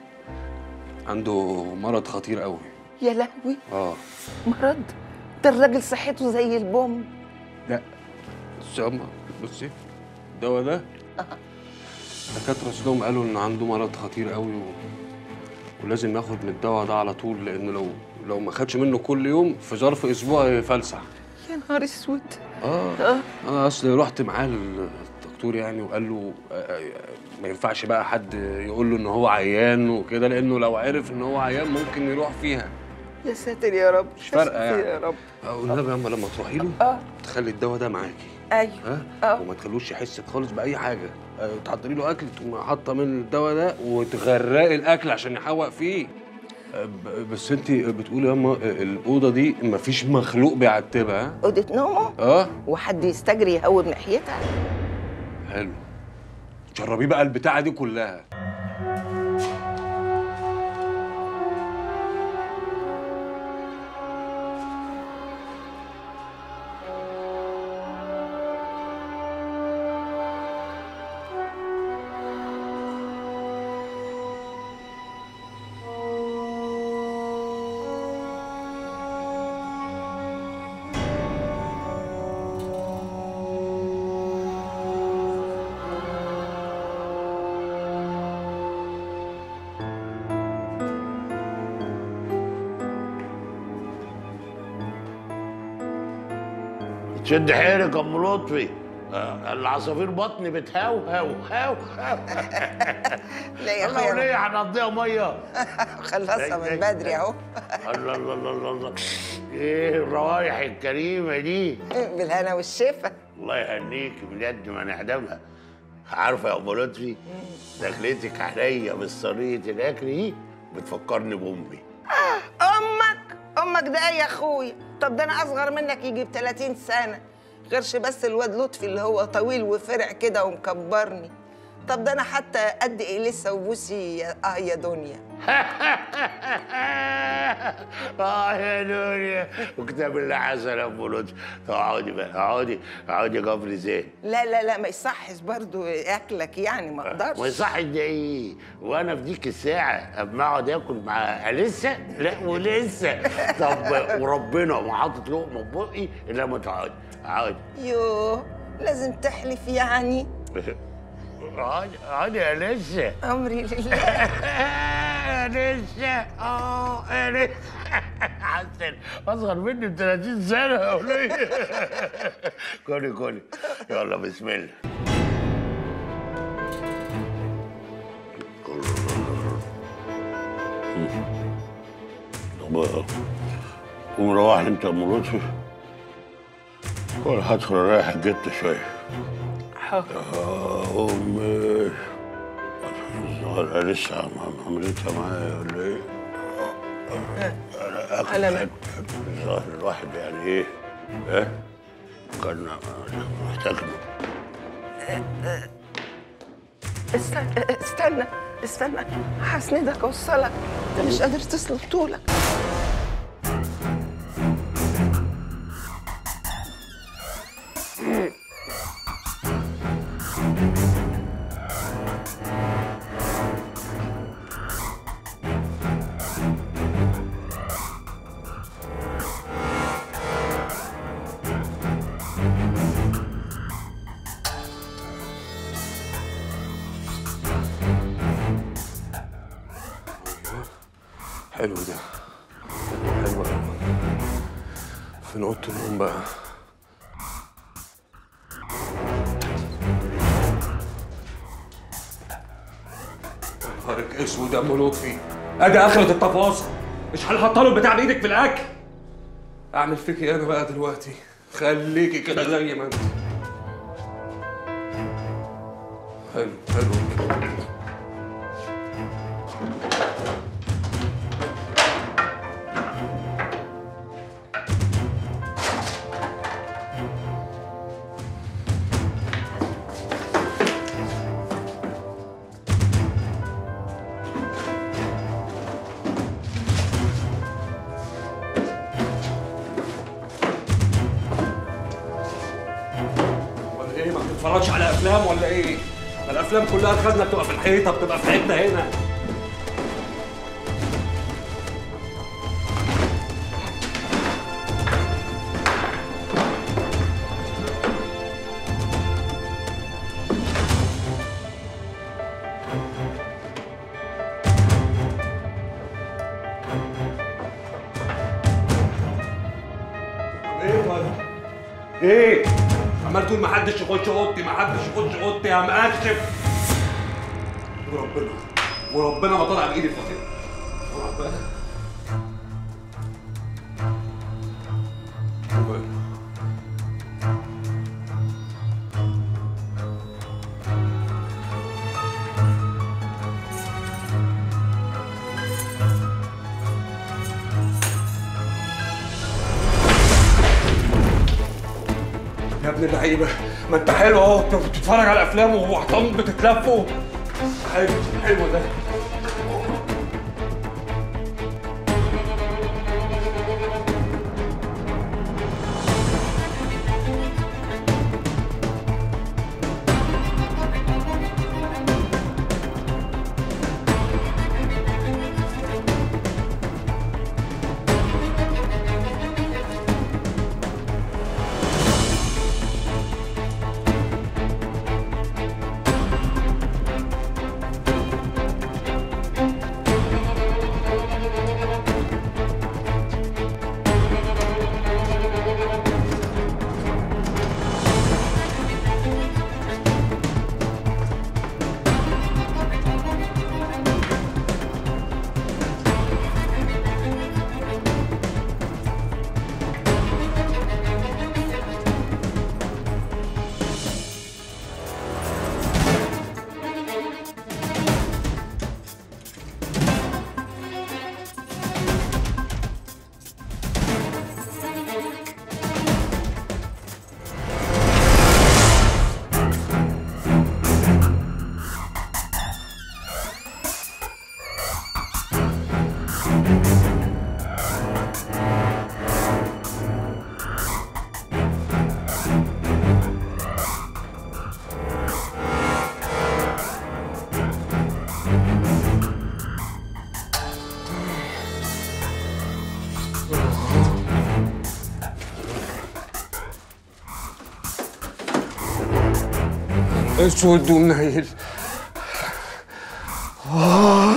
عنده مرض خطير قوي يا لهوي اه مرض ده الراجل صحته زي البوم لا بص ياما بصي الدواء ده الدكاتره اصلهم قالوا ان عنده مرض خطير قوي و... ولازم ياخد من الدواء ده على طول لان لو لو ما خدش منه كل يوم في ظرف اسبوع يفلسع يا نهار اسود اه انا اصل رحت معاه للدكتور يعني وقال له آه، آه، ما ينفعش بقى حد يقول له ان هو عيان وكده لانه لو عرف ان هو عيان ممكن يروح فيها يا ساتر يا رب مش يا فارقه ساتر يعني يا رب آه، والنبي يا اما لما تروحي له اه تخلي الدواء ده معاكي ايوه ها اه وما تخلوش يحس خالص باي حاجه آه، تحضري له اكل تقوم حاطه من الدواء ده وتغرقي الاكل عشان يحوق فيه آه، ب- بس انت بتقولي يا اما الاوضه دي مفيش مخلوق بيعتبها ها؟ اوضه نومه اه وحد يستجري يهوب ناحيتها حلو جربيه بقى البتاعه دي كلها تشد حيلك يا ام لطفي آه، العصافير بطني بتهوهو هو هو لا يا الله اخويا وليه هنقضيها ميه خلصها من بدري اهو الله الله الله الله الله ايه الروايح الكريمه دي بالهنا والشفا الله يهنيك بجد ما نعدمها عارفه يا ام لطفي دخلتك عليا بالصينيه الاكل دي بتفكرني بامي امك امك ده ايه يا اخويا طب ده انا اصغر منك يجي ب 30 سنه غيرش بس الواد لطفي اللي هو طويل وفرع كده ومكبرني طب ده انا حتى قد ايه لسه وبوسي يا- اه يا دنيا اه يا دنيا وكتاب الله حسن يا ام لطفي طب اقعدي بقى اقعدي اقعدي يا كفر زين لا لا لا ما يصحش برضو اكلك يعني ما اقدرش ما يصحش ده ايه وانا في ديك الساعه اما اقعد اكل مع لسه لا ولسه طب وربنا ما حاطط لقمه في بقي الا ما تقعدي اقعدي يوه لازم تحلف يعني اقعدي اقعدي يا لسه امري لله يا لسه اه يا لسه حسن اصغر مني ب 30 سنه يا وليه كلي كلي يلا بسم الله طب قوم روح انت يا ام لطفي ولا هدخل اريح الجت شويه حاضر يا امي الظاهر لسه عم- عملتها معايا ولا ايه؟ انا اكل أنا- حد- الظاهر الواحد يعني ايه؟ ايه؟ كان محتاج استنى استنى استنى هسندك اوصلك انت مش قادر تسلب طولك حلو ده حلو قوي فين اوضه النوم بقى نهارك اسود يا ام لطفي ادي اخرة التفاصيل مش هنحط له البتاع بايدك في الاكل اعمل فيك ايه انا بقى دلوقتي خليكي كده زي ما انت حلو حلو ولا ايه ما بتتفرجش على افلام ولا ايه؟ ما الافلام كلها الخزنه بتبقى في الحيطه بتبقى في حته هنا ايه ولا ايه؟ عمال تقول ما حدش يخش اوضتي ما حدش يخش اوضتي يا مقشف وربنا وربنا ما طلع بايدي فاطمه وربنا وربنا. يا ابن اللعيبه ما انت حلو اهو بت- بتتفرج على افلام وحطام بتتلفوا حلو حلو ده اسود ومنيل آه.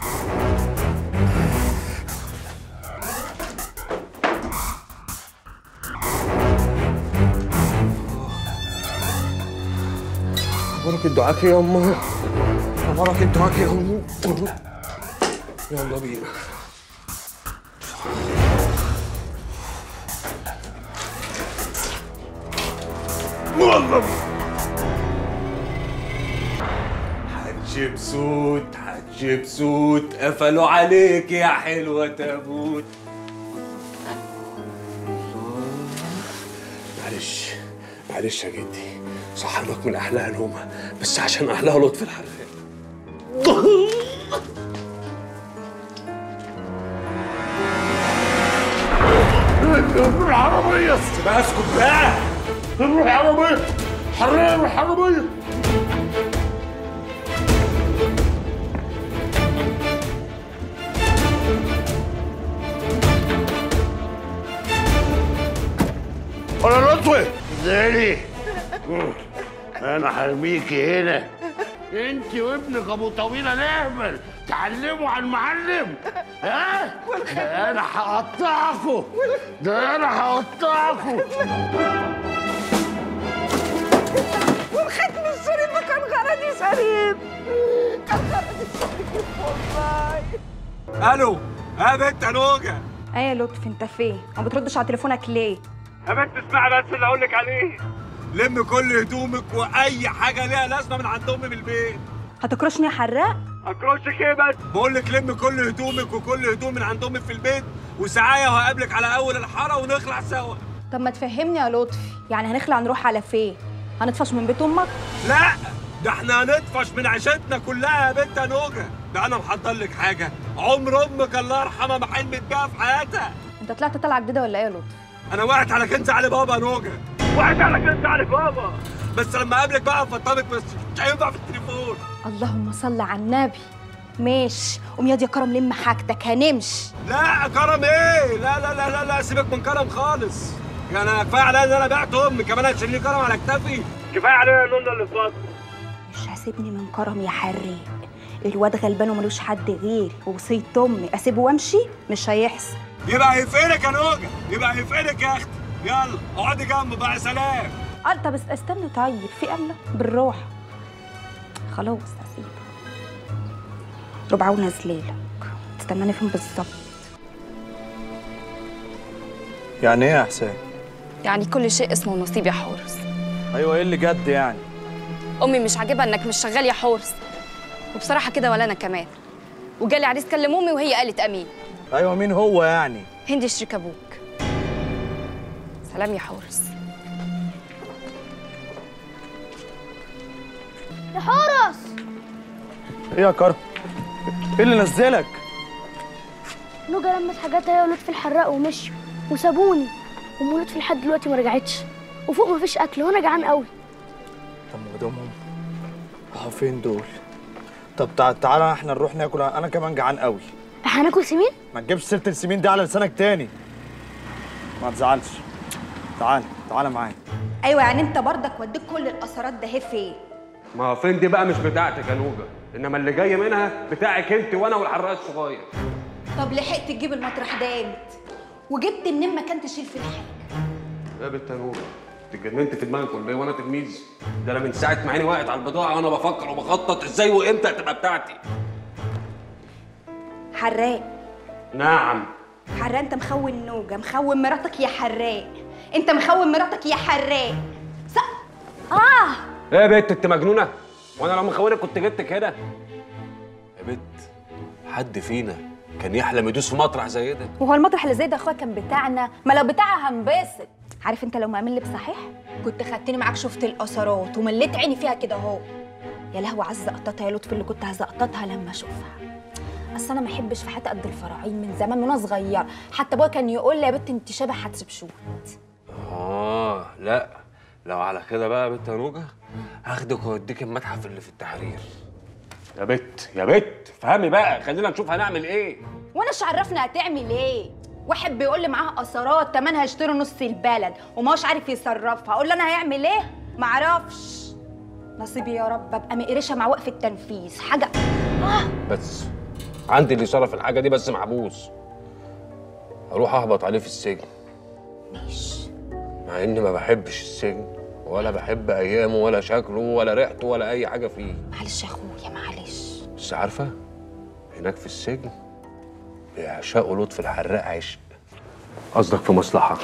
بركة دعاك يا أمه بركة دعاك يا أمه يلا بينا والله حج بسوت حج بسوت قفلوا عليك يا حلوة تابوت معلش معلش يا جدي صحنك من أحلاها نومة بس عشان أحلاها لطف الحراق العربية بقى اسكت بقى روح العربية حرية روح العربية ولا لطفي زيني انا حرميكي هنا انت وابنك ابو طويله نهبل تتعلموا على المعلم ها ده انا هقطعكم ده انا هقطعكم والختم الشريف ده كان غرضي شريف كان غرضي شريف والله الو يا بنت نوجه ايه يا لطفي انت فين ما بتردش على تليفونك ليه يا بنت اسمعي بس اللي اقول لك عليه لم كل هدومك واي حاجه ليها لازمه من عند امي من البيت هتكرشني يا حراق اكرشك ايه بس بقول لك لم كل هدومك وكل هدوم من عند امي في البيت وساعايه وهقابلك على اول الحاره ونخلع سوا طب ما تفهمني يا لطفي يعني هنخلع نروح على فين هنطفش من بيت امك لا ده احنا هنطفش من عيشتنا كلها يا بنت نوجه ده انا محضر لك حاجه عمر امك الله يرحمها ما حلمت بيها في حياتها انت طلعت طلعه جديده ولا ايه يا لطفي انا وقعت على كنز علي بابا يا نوجه وقعت على كنز علي بابا بس لما اقابلك بقى افطمك بس مش هينفع في التليفون اللهم صل على النبي ماشي قوم ياض يا كرم لم حاجتك هنمشي لا كرم ايه لا لا لا لا, لا سيبك من كرم خالص يعني أنا كفايه عليا ان انا بعت امي كمان هتشيل لي كرم على كتافي كفايه عليا النون اللي في بطني مش هسيبني من كرم يا حريق الواد غلبان وملوش حد غيري ووصية امي اسيبه وامشي مش هيحصل يبقى هيفقدك يا نوجه يبقى هيفقدك يا اختي يلا اقعدي جنبه بقى سلام قال طب است- استنى طيب في امله بالراحه خلاص هسيبه ربع ونازليلك تستناني فين بالظبط يعني ايه يا حسين؟ يعني كل شيء اسمه نصيب يا حورس ايوه ايه اللي جد يعني؟ امي مش عاجبها انك مش شغال يا حورس وبصراحه كده ولا انا كمان وجالي عريس كلم امي وهي قالت امين ايوه مين هو يعني؟ هندي شريك ابوك سلام يا حورس يا حورس ايه يا كرم؟ ايه اللي نزلك؟ نوجا لمت حاجاتها هي ولطفي الحراق ومشوا وسابوني ام لطفي لحد دلوقتي ما رجعتش وفوق مفيش اكل وانا جعان قوي طب ما دامهم راحوا فين دول؟ طب تع- تعالى احنا نروح ناكل انا كمان جعان قوي هناكل سمين ما تجيبش سيره السمين دي على لسانك تاني ما تزعلش تعالى تعالى معايا ايوه يعني انت برضك وديك كل الاثارات ده هي فين ما هو فين دي بقى مش بتاعتك يا نوجه انما اللي جاي منها بتاعك انت وانا والحراق الصغير طب لحقت تجيب المطرح ده امتى وجبت منين مكان تشيل فيه الحاجه يا بنت يا نوجه انت اتجننت في دماغك ولا ايه وانا تلميذ ده انا من ساعه ما عيني وقعت على البضاعه وانا بفكر وبخطط ازاي وامتى هتبقى بتاعتي حراق نعم حراق انت مخون نوجه مخون مراتك يا حراق انت مخون مراتك يا حراق ص... اه ايه يا بنت انت مجنونه وانا لو مخونك كنت جبت كده يا بنت حد فينا كان يحلم يدوس في مطرح زي ده وهو المطرح اللي زي ده اخويا كان بتاعنا ما لو بتاعها هنبسط عارف انت لو مأمن لي بصحيح كنت خدتني معاك شفت الاثارات ومليت عيني فيها كده اهو يا لهوي عز قطتها يا لطفي اللي كنت هزقطتها لما اشوفها اصل انا ما احبش في حياتي قد الفراعين من زمان وانا صغيره حتى ابويا كان يقول لي يا بنت انت شبه حتشبسوت اه لا لو على كده بقى يا بنت يا نوجه هاخدك واوديك المتحف اللي في التحرير يا بت يا بت فهمي بقى خلينا نشوف هنعمل ايه وانا ايش عرفنا هتعمل ايه واحد بيقول لي معاها اثارات تمنها هيشتري نص البلد وماش عارف يصرفها اقول له انا هيعمل ايه معرفش نصيبي يا رب ابقى مقرشه مع وقف التنفيذ حاجه بس عندي اللي يصرف الحاجه دي بس محبوس اروح اهبط عليه في السجن ماشي مع اني ما بحبش السجن ولا بحب ايامه ولا شكله ولا ريحته ولا اي حاجه فيه معلش يا اخويا معلش بس عارفه هناك في السجن بيعشقوا لطفي الحراق عشق قصدك في مصلحه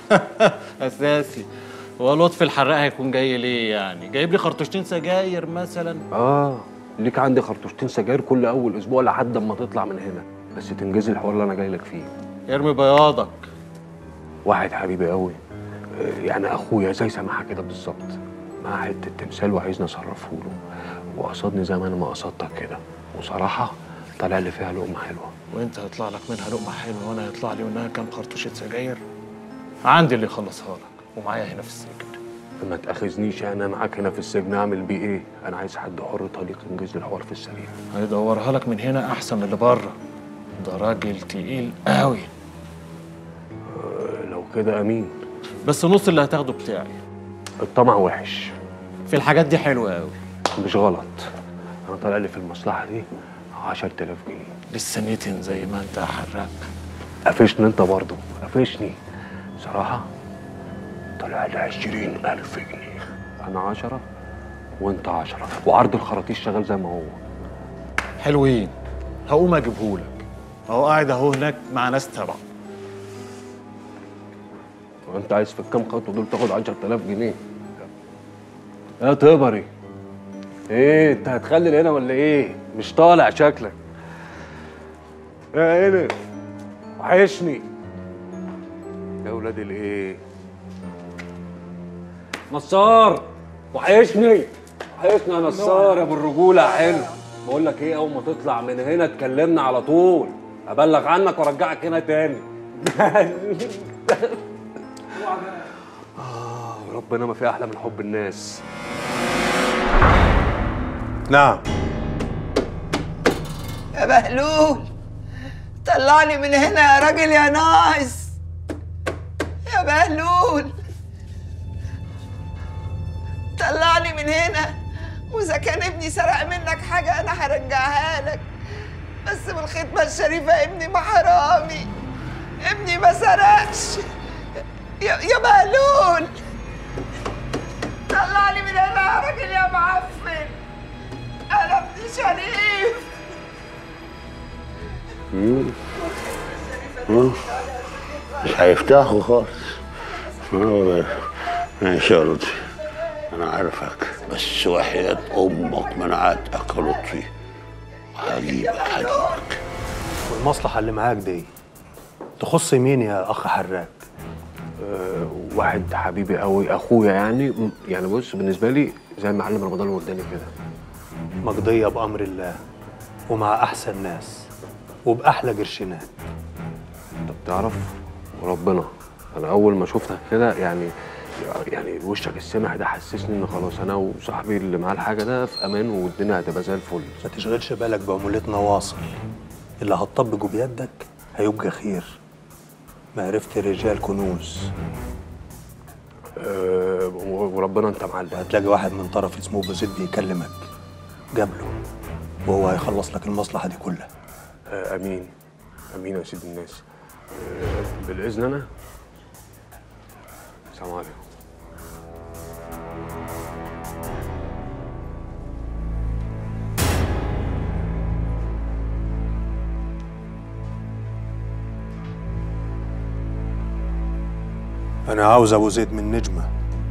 اساسي هو لطفي الحراق هيكون جاي ليه يعني جايب لي خرطوشتين سجاير مثلا اه ليك عندي خرطوشتين سجاير كل اول اسبوع لحد اما تطلع من هنا بس تنجزي الحوار اللي انا جاي لك فيه ارمي بياضك واحد حبيبي قوي آه، يعني اخويا زي سماحه كده بالظبط معاه حته تمثال وعايزني اصرفه له وقصدني زي ما انا ما قصدتك كده وصراحه طلع لي فيها لقمه حلوه وانت هيطلع لك منها لقمه حلوه وانا هيطلع لي منها كام خرطوشه سجاير عندي اللي يخلصها لك ومعايا هنا في السجن ما تاخذنيش انا معاك هنا في السجن اعمل بيه ايه انا عايز حد حر طليق ينجز لي الحوار في السريع هيدورها لك من هنا احسن من اللي بره ده راجل تقيل قوي آه، لو كده امين بس نص اللي هتاخده بتاعي الطمع وحش في الحاجات دي حلوه قوي مش غلط انا طالع لي في المصلحه دي 10000 جنيه لسه نتن زي ما انت يا حراق قفشني انت برضه قفشني صراحة طلع لي 20000 جنيه أنا 10 وأنت 10 وعرض الخراطيش شغال زي ما هو حلوين هقوم اجيبهولك اهو قاعد اهو هناك مع ناس تبع وأنت عايز في الكام خطوة دول تاخد 10000 جنيه يا تبري ايه انت هتخلي هنا ولا ايه مش طالع شكلك يا هنا وحشني يا ولاد الايه نصار وحشني وحشني يا نصار يا ابو الرجوله يا حلو بقول لك ايه اول ما تطلع من هنا تكلمنا على طول ابلغ عنك وارجعك هنا تاني آه ربنا ما في احلى من حب الناس نعم يا بهلول طلعني من هنا يا راجل يا ناقص يا بهلول طلعني من هنا واذا كان ابني سرق منك حاجه انا هرجعها لك بس بالختمه الشريفه ابني ما حرامي ابني ما سرقش يا, يا بهلول طلعني من هنا يا راجل يا معفن انا ابني شريف مم. مم. مش هيفتحوا خالص آه، ماشي يا لطفي انا عارفك بس وحياة امك منعتك يا لطفي هجيبك هجيبك والمصلحة اللي معاك دي تخص مين يا أخ حراك؟ أه واحد حبيبي قوي اخويا يعني م- يعني بص بالنسبه لي زي معلم رمضان الورداني كده مقضية بأمر الله ومع أحسن ناس وبأحلى قرشينات طب تعرف وربنا انا اول ما شفتك كده يعني يعني وشك السمح ده حسسني ان خلاص انا وصاحبي اللي معاه الحاجه ده في امان والدنيا هتبقى زي الفل ما تشغلش بالك بعمولتنا واصل اللي هتطبقه بيدك هيبقى خير معرفة الرجال كنوز أه وربنا انت معلم وهتلاقي واحد من طرف اسمه بزيد بيكلمك قبله وهو هيخلص لك المصلحة دي كلها أه امين امين يا سيد الناس أه بالاذن انا السلام عليكم أنا عاوز أبو زيد من نجمة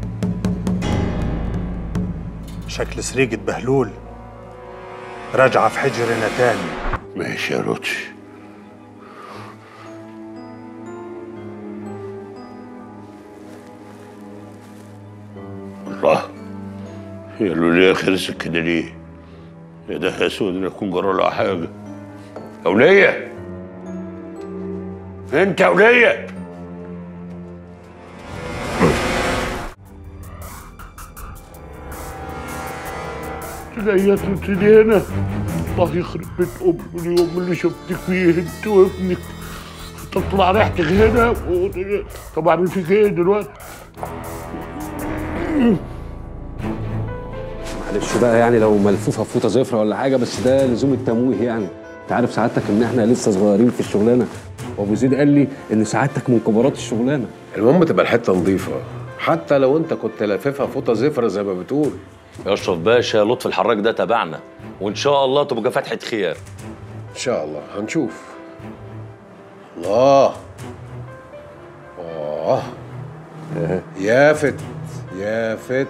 شكل سريقة بهلول راجعة في حجرنا تاني ماشي يا لطفي الله هي الولية خلصت كده ليه؟ يا ده يا سود لا يكون جرى لها حاجة أولية أنت يا أولية تلاقيها تبتدي هنا الله يخرب بيت أم اليوم اللي شفتك فيه أنت وابنك تطلع ريحتك هنا و... طب أعمل فيك إيه دلوقتي؟ معلش بقى يعني لو ملفوفه فوطه زفره ولا حاجه بس ده لزوم التمويه يعني انت عارف سعادتك ان احنا لسه صغيرين في الشغلانه وابو زيد قال لي ان سعادتك من كبارات الشغلانه المهم تبقى الحته نظيفه حتى لو انت كنت لاففها فوطه زفره زي ما بتقول يا اشرف باشا لطفي الحراج ده تبعنا وان شاء الله تبقى فتحه خير ان شاء الله هنشوف الله اه يافت يافت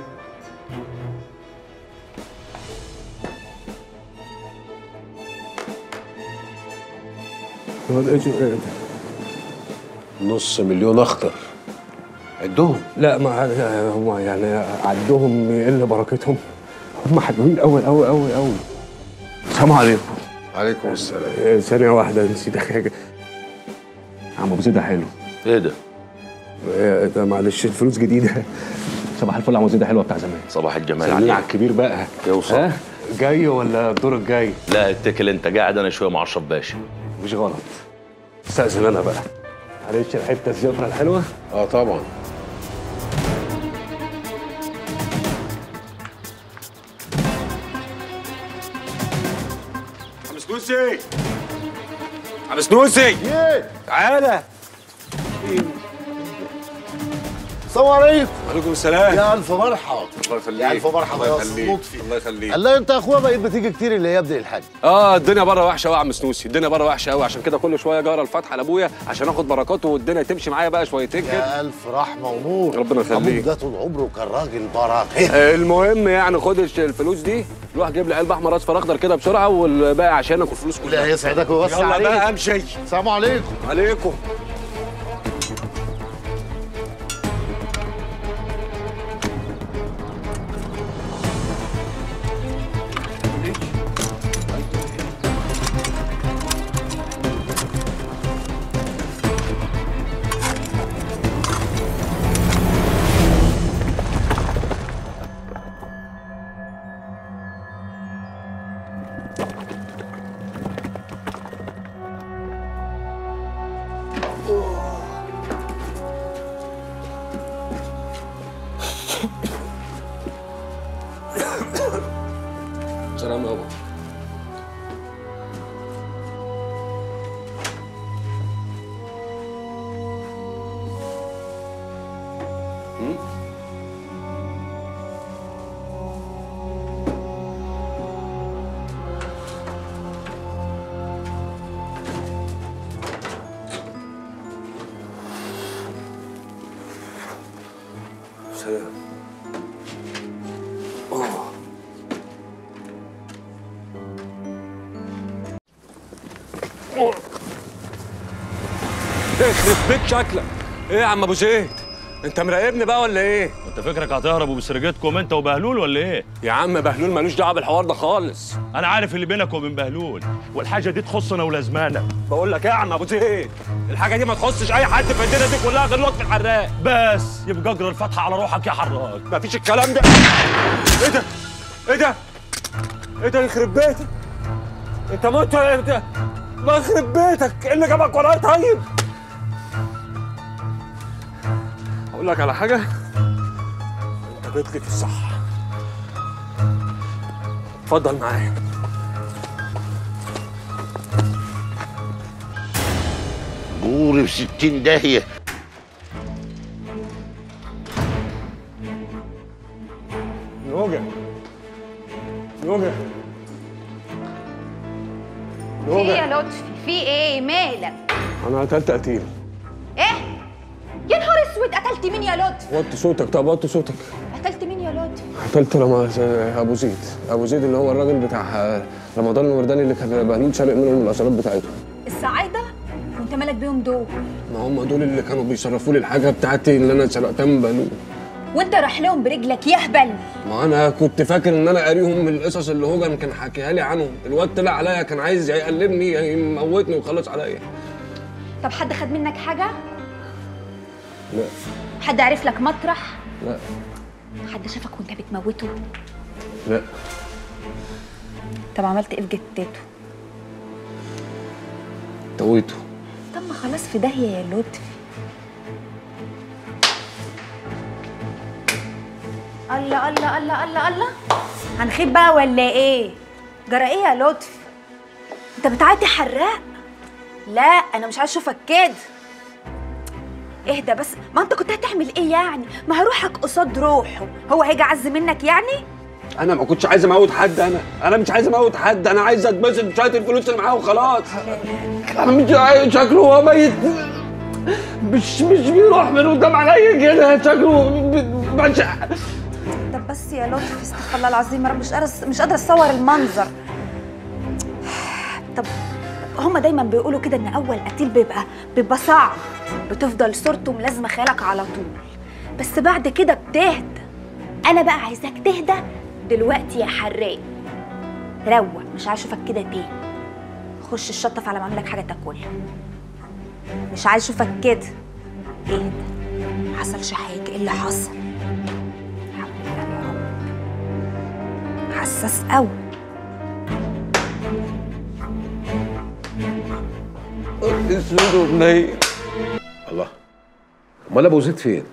نص مليون اخضر عدهم لا ما هم يعني عدهم يقل بركتهم هم حلوين قوي قوي قوي قوي السلام عليكم عليكم السلام آه، ثانية واحدة نسيت حاجة عم ابو زيد ده حلو ايه ده؟ آه، ده معلش الفلوس جديدة صباح الفل يا عم ابو زيد ده حلوة بتاع زمان صباح الجمال سلمي عليك على الكبير بقى يوصل ها جاي ولا الدور الجاي؟ لا اتكل انت قاعد انا شويه مع اشرف باشا مش غلط استأذن انا بقى معلش الحتة الزفرة الحلوة اه طبعا مسكوسي سنوسي عم سنوسي تعالى السلام عليكم وعليكم السلام يا الف مرحبا الله يخليك يا الف مرحبا الله يا يخليك. لطفي الله يخليك الله انت يا اخويا بقيت بتيجي كتير اللي هي ابن الحاج اه الدنيا بره وحشه قوي يا عم سنوسي الدنيا بره وحشه قوي عشان كده كل شويه جاره الفتحه لابويا عشان اخد بركاته والدنيا تمشي معايا بقى شويتين كده يا الف رحمه ونور ربنا أبوك يخليك ده طول عمره كان راجل بركه آه، المهم يعني خد الش- الفلوس دي روح جيب لي علبه احمر اصفر اخضر كده بسرعه والباقي عشانك والفلوس كلها لا يسعدك ويوسع يلا عليك بقى امشي السلام عليكم عليكم سلام يابا هم؟ سلام أوه. يخرب بيت شكلك ايه يا عم ابو زيد انت مراقبني بقى ولا ايه انت فكرك هتهربوا بسرقتكم انت وبهلول ولا ايه يا عم بهلول ملوش دعوه بالحوار ده خالص انا عارف اللي بينك وبين بهلول والحاجه دي تخصنا ولازمانا بقول لك ايه يا عم ابو زيد الحاجه دي ما تخصش اي حد في الدنيا دي كلها غير لطفي الحراق بس يبقى اجرى الفتحه على روحك يا حراق مفيش الكلام ده ايه ده ايه ده ايه ده يخرب بيتك انت مت ولا انت ما يخرب بيتك ايه اللي جابك ورايا طيب اقول لك على حاجه انت جيت لي في الصح اتفضل معايا بوري في ستين داهية نوجه نوجه في ايه يا لطفي في ايه مالك انا قتلت قتيل ايه يا نهار اسود قتلت مين يا لطفي وطي صوتك طب وطي صوتك قتلت مين يا لطفي قتلت لما ابو زيد ابو زيد اللي هو الراجل بتاع رمضان الورداني اللي كان بهلول سارق منهم الاسرار بتاعتهم السعاده وانت مالك بيهم دول ما هم دول اللي كانوا بيصرفوا لي الحاجه بتاعتي اللي انا سرقتها من بهلول وانت رايح لهم برجلك يهبل ما انا كنت فاكر ان انا قاريهم من القصص اللي هوجن كان حكيها لي عنهم الواد طلع عليا كان عايز يقلبني يموتني ويخلص عليا طب حد خد منك حاجه لا حد عرف لك مطرح لا حد شافك وانت بتموته لا طب عملت ايه في جتته تويته طب ما خلاص في داهيه يا لطفي الله الله الله الله الله هنخيب بقى ولا ايه جرى ايه يا لطفي انت بتعدي حراق لا انا مش عايز اشوفك كده اهدى بس ما انت كنت هتعمل ايه يعني ما هروحك قصاد روحه هو هيجي عز منك يعني انا ما كنتش عايز اموت حد انا انا مش عايز اموت حد انا عايز اتبسط بشويه الفلوس اللي معاه وخلاص انا مش عايز شكله هو ميت مش مش بيروح من قدام عليا كده شكله ب- بشع طب بس يا لطفي استغفر الله العظيم يا رب مش قادره مش قادره اتصور المنظر طب هما دايما بيقولوا كده ان اول قتيل بيبقى بيبقى صعب بتفضل صورته ملازمه خيالك على طول بس بعد كده بتهدى انا بقى عايزاك تهدى دلوقتي يا حراق روق مش عايز اشوفك كده تاني خش الشطف على ما اعمل لك حاجه تاكلها مش عايز اشوفك كده اهدى حصلش حاجه ايه اللي حصل الحمد لله يا رب حساس قوي اسود وبني الله امال ابو زيد فين؟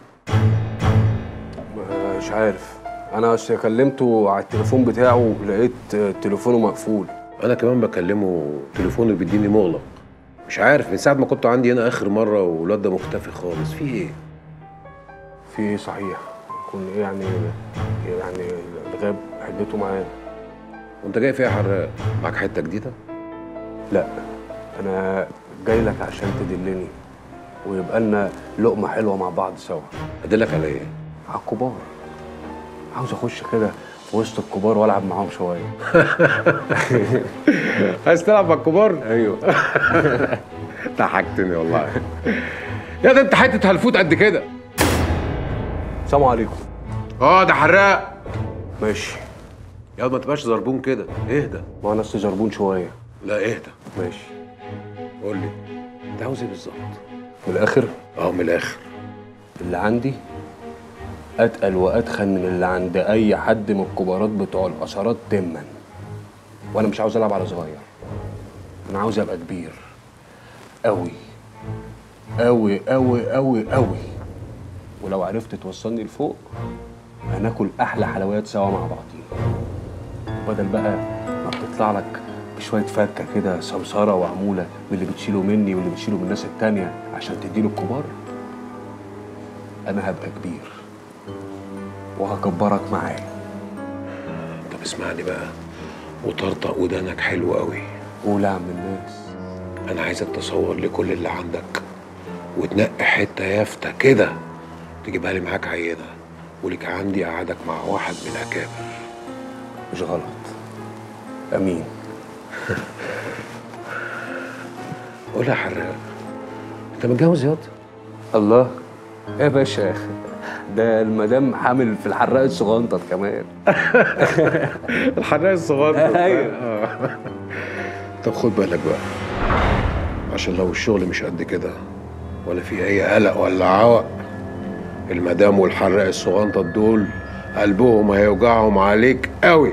مش عارف انا أصل كلمته على التليفون بتاعه لقيت تليفونه مقفول انا كمان بكلمه تليفونه بيديني مغلق مش عارف من ساعه ما كنت عندي هنا اخر مره والواد ده مختفي خالص في ايه في ايه صحيح يكون ايه يعني يعني الغاب حدته معانا وانت جاي فيها حراق معاك حته جديده لا انا جاي لك عشان تدلني ويبقى لنا لقمه حلوه مع بعض سوا ادلك على ايه على الكبار عاوز اخش كده في وسط الكبار والعب معاهم شويه عايز تلعب مع الكبار ايوه ضحكتني والله يا ده انت حته هلفوت قد كده السلام عليكم اه ده حراق ماشي يا ما تبقاش زربون كده اهدى ما انا اصلي زربون شويه لا اهدى ماشي قول لي انت عاوز ايه بالظبط من الاخر اه من الاخر اللي عندي اتقل واتخن من اللي عند اي حد من الكبارات بتوع الاشارات تما وانا مش عاوز العب على صغير انا عاوز ابقى كبير قوي قوي قوي قوي قوي ولو عرفت توصلني لفوق هناكل احلى حلويات سوا مع بعضينا وبدل بقى ما بتطلع لك بشويه فكه كده سمساره وعموله من اللي بتشيله مني واللي بتشيله من الناس التانيه عشان تديله الكبار انا هبقى كبير وهكبرك معايا طب اسمعني بقى وطرطق ودانك حلو قوي قول يا عم الناس انا عايزك تصور لي كل اللي عندك وتنقي حته يافته كده تجيبها لي معاك عينه ولك عندي قعدك مع واحد من الاكابر مش غلط امين قول يا حراق انت متجوز ياض الله يا باشا ده المدام حامل في الحراق الصغنطط كمان الحراق الصغنطط ايوه طب خد بالك بقى عشان لو الشغل مش قد كده ولا في اي قلق ولا عوق المدام والحراق الصغنطط دول قلبهم هيوجعهم عليك قوي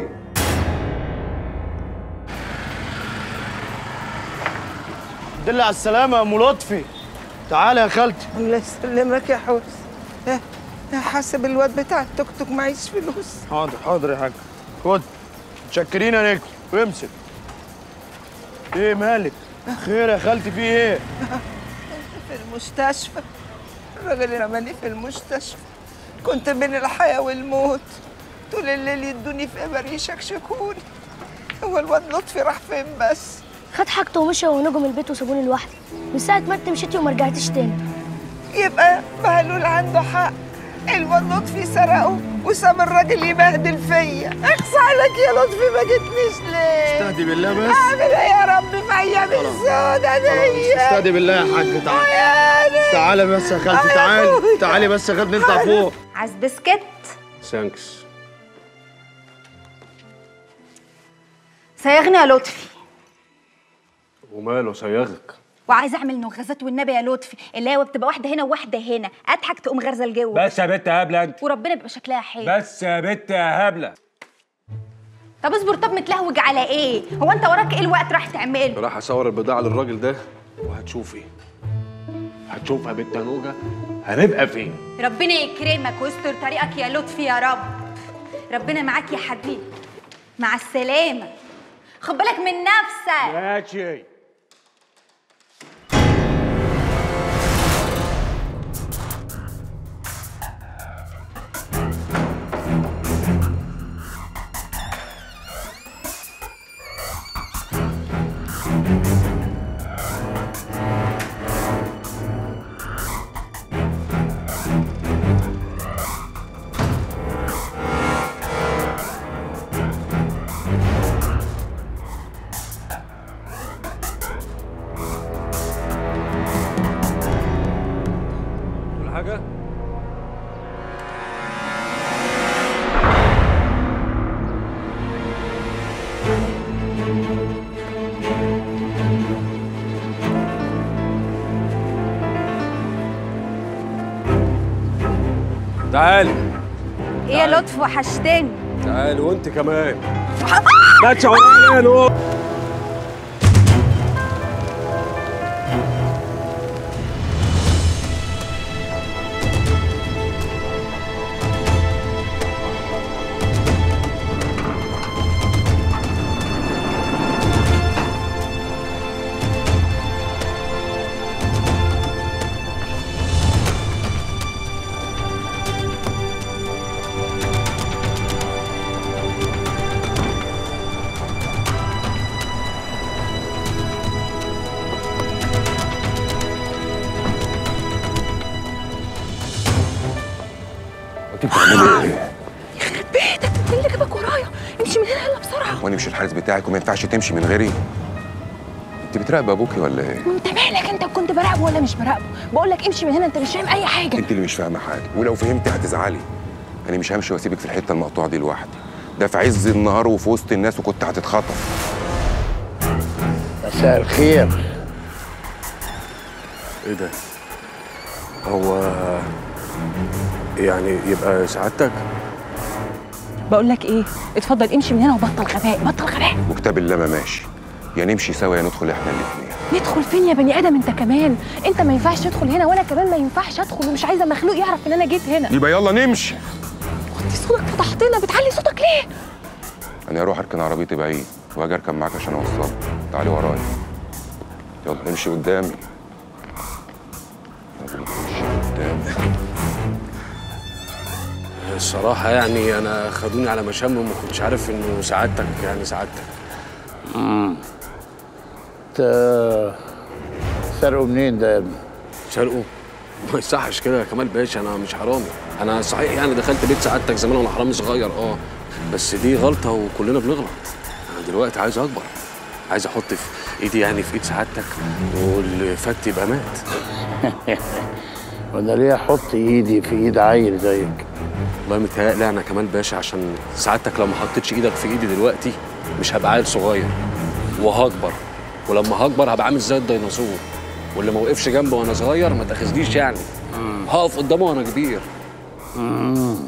دل على السلامة يا أم لطفي تعالى يا خالتي الله يسلمك يا حوس ها، ها، حاسب الواد بتاع التوك توك معيش فلوس حاضر حاضر يا حاج خد متشكرين يا نجم وامسك ايه مالك خير يا خالتي في ايه في المستشفى الراجل اللي رماني في المستشفى كنت بين الحياة والموت طول الليل يدوني في إبر يشكشكوني هو الواد لطفي راح فين بس خد حاجته ومشى ونجوا من البيت وسابوني لوحدي من ساعة ما انت مشيتي وما رجعتيش تاني يبقى بهلول عنده حق الواد لطفي سرقه وساب الراجل يبهدل فيا اخص عليك يا لطفي ما جيتنيش ليه استهدي بالله بس اعمل ايه يا رب في ايام السودة دي استهدي بالله يا حاج تعالى يعني تعالى بس يا خالتي تعالي تعالي بس يا خالتي نطلع فوق عايز بسكت ثانكس صيغني يا لطفي وماله صيغك وعايز اعمل نغزات والنبي يا لطفي اللي هو بتبقى واحده هنا وواحده هنا اضحك تقوم غرزه لجوه بس يا بت يا هبله انت وربنا بيبقى شكلها حلو بس يا بت يا هبله طب اصبر طب متلهوج على ايه هو انت وراك ايه الوقت راح تعمله راح اصور البضاعه للراجل ده وهتشوفي هتشوف يا بت هنوجه هنبقى فين ربنا يكرمك ويستر طريقك يا لطفي يا رب ربنا معاك يا حبيبي مع السلامه خد بالك من نفسك ماشي كل حاجه تعالي ايه يا لطفي وحشتني تعالي وانت كمان ما تشعري يا نور انت بتعملي ايه؟ بيتك انت اللي جابك ورايا امشي من هنا يلا بسرعه وانا مش الحارس بتاعك وما ينفعش تمشي من غيري انت بتراقب ابوكي ولا ايه؟ انت مالك انت كنت براقبه ولا مش براقبه بقول لك امشي من هنا انت مش فاهم اي حاجه انت اللي مش فاهمه حاجه ولو فهمتي هتزعلي انا مش همشي واسيبك في الحته المقطوعه دي لوحدي ده في عز النهار وفي وسط الناس وكنت هتتخطف مساء الخير ايه ده؟ هو يعني يبقى سعادتك بقول لك ايه اتفضل امشي من هنا وبطل غباء بطل غباء وكتاب الله ما ماشي يا نمشي سوا يا ندخل احنا الاثنين ندخل فين يا بني ادم انت كمان انت ما ينفعش تدخل هنا وانا كمان ما ينفعش ادخل ومش عايزه مخلوق يعرف ان انا جيت هنا يبقى يلا نمشي وطي صوتك فتحتنا بتعلي صوتك ليه انا هروح اركن عربيتي بعيد واجي اركب معاك عشان اوصلك تعالي ورايا يلا امشي قدامي يلا امشي قدامي الصراحة يعني أنا خدوني على مشام وما كنتش عارف إنه سعادتك يعني سعادتك امم انت سرقوا منين ده يا ابني؟ سرقوا ما يصحش كده يا كمال باشا أنا مش حرامي أنا صحيح يعني دخلت بيت سعادتك زمان وأنا حرامي صغير أه بس دي غلطة وكلنا بنغلط أنا دلوقتي عايز أكبر عايز أحط في إيدي يعني في إيد سعادتك واللي فات يبقى مات وانا ليه احط ايدي في ايد عيل زيك؟ والله متهيألي أنا كمال باشا عشان سعادتك لو ما حطيتش إيدك في إيدي دلوقتي مش هبقى عيل صغير وهكبر ولما هكبر هبقى عامل زي الديناصور واللي ما وقفش جنبي وانا صغير ما تاخذنيش يعني هقف قدامه وانا كبير امم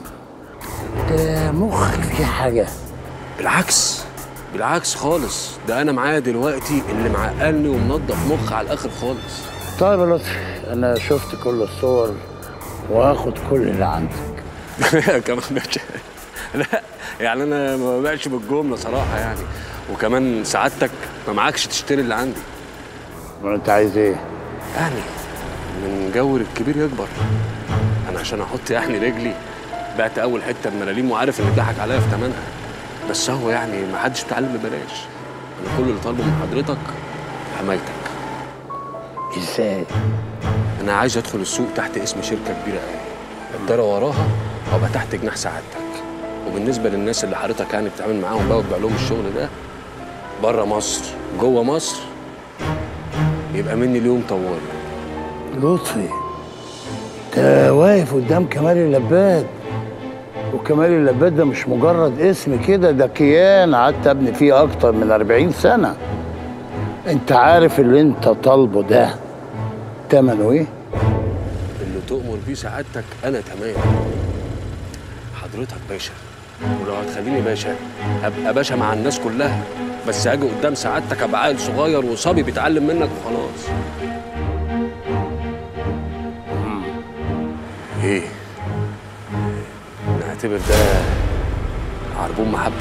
ده مخك فيه حاجه بالعكس بالعكس خالص ده انا معايا دلوقتي اللي معقلني ومنضف مخ على الاخر خالص طيب يا لطفي انا شفت كل الصور وهاخد كل اللي عندك كمان باشا لا يعني انا ما بقاش بالجمله صراحه يعني وكمان سعادتك ما معكش تشتري اللي عندي ما انت عايز ايه؟ يعني من جو الكبير يكبر انا عشان احط يعني رجلي بعت اول حته بملاليم وعارف ان اتضحك عليا في ثمنها بس هو يعني ما حدش بيتعلم ببلاش انا كل اللي طالبه من حضرتك حمايتك ازاي؟ انا عايز ادخل السوق تحت اسم شركه كبيره قوي اتدرى وراها وابقى تحت جناح سعادتك وبالنسبه للناس اللي حضرتك يعني بتتعامل معاهم بقى وتبيع لهم الشغل ده بره مصر جوه مصر يبقى مني اليوم طوال لطفي ده واقف قدام كمال اللباد وكمال اللباد ده مش مجرد اسم كده ده كيان قعدت ابني فيه اكتر من 40 سنه انت عارف اللي انت طالبه ده تمنه ايه؟ اللي تؤمر بيه سعادتك انا تمام حضرتك باشا ولو هتخليني باشا ابقى باشا مع الناس كلها بس اجي قدام سعادتك ابقى عيل صغير وصبي بيتعلم منك وخلاص ايه نعتبر ده عربون محبه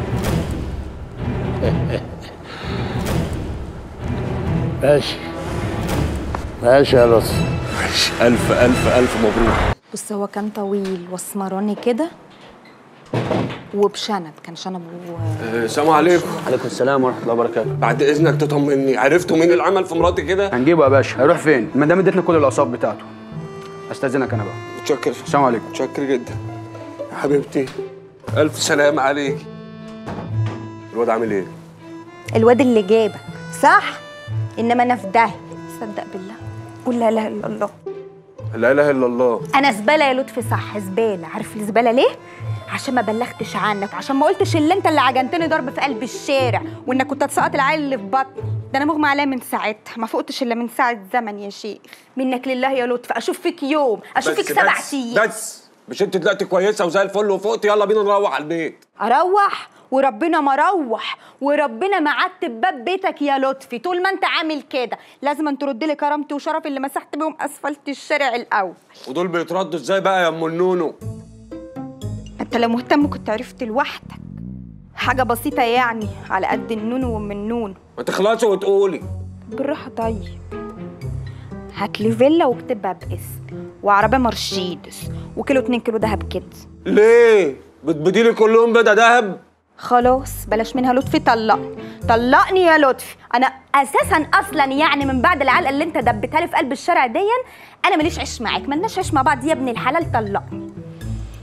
ماشي ماشي يا لطفي ماشي الف الف الف مبروك بص هو كان طويل واسمراني كده وبشنب كان شنبه السلام عليكم عليكم السلام ورحمه الله وبركاته بعد اذنك تطمني عرفتوا مين اللي عمل في مراتي كده هنجيبه يا باشا هيروح فين المدام ادتنا كل الاوصاف بتاعته استاذنك انا بقى متشكر السلام عليكم متشكر جدا يا حبيبتي الف سلام عليك الواد عامل ايه الواد اللي جابك صح انما انا في داهيه صدق بالله قول لا اله الا الله لا اله الا الله انا زباله يا لطفي صح زباله عارف الزباله ليه عشان ما بلغتش عنك عشان ما قلتش اللي انت اللي عجنتني ضرب في قلب الشارع وانك كنت هتسقط العيل اللي في بطني ده انا مغمى عليا من ساعتها ما فقتش الا من ساعه زمن يا شيخ منك لله يا لطفي اشوف فيك يوم اشوف فيك سبع ايام بس مش انت دلوقتي كويسه وزي الفل وفقت يلا بينا نروح على البيت اروح وربنا ما روح وربنا ما عتب باب بيتك يا لطفي طول ما انت عامل كده لازم أن ترد لي كرامتي وشرفي اللي مسحت بيهم اسفلت الشارع الاول ودول بيتردوا ازاي بقى يا ام النونو انت لو مهتم كنت عرفت لوحدك حاجه بسيطه يعني على قد النونو وام النونو ما تخلصي وتقولي بالراحه طيب هات لي فيلا واكتبها باسم وعربيه مرشيدس وكيلو 2 كيلو دهب كده ليه بتبديلي كلهم بدا دهب خلاص بلاش منها لطفي طلقني طلقني يا لطفي انا اساسا اصلا يعني من بعد العلقه اللي انت دبتها لي في قلب الشارع ديا انا ماليش عيش معاك مالناش عيش مع بعض يا ابن الحلال طلقني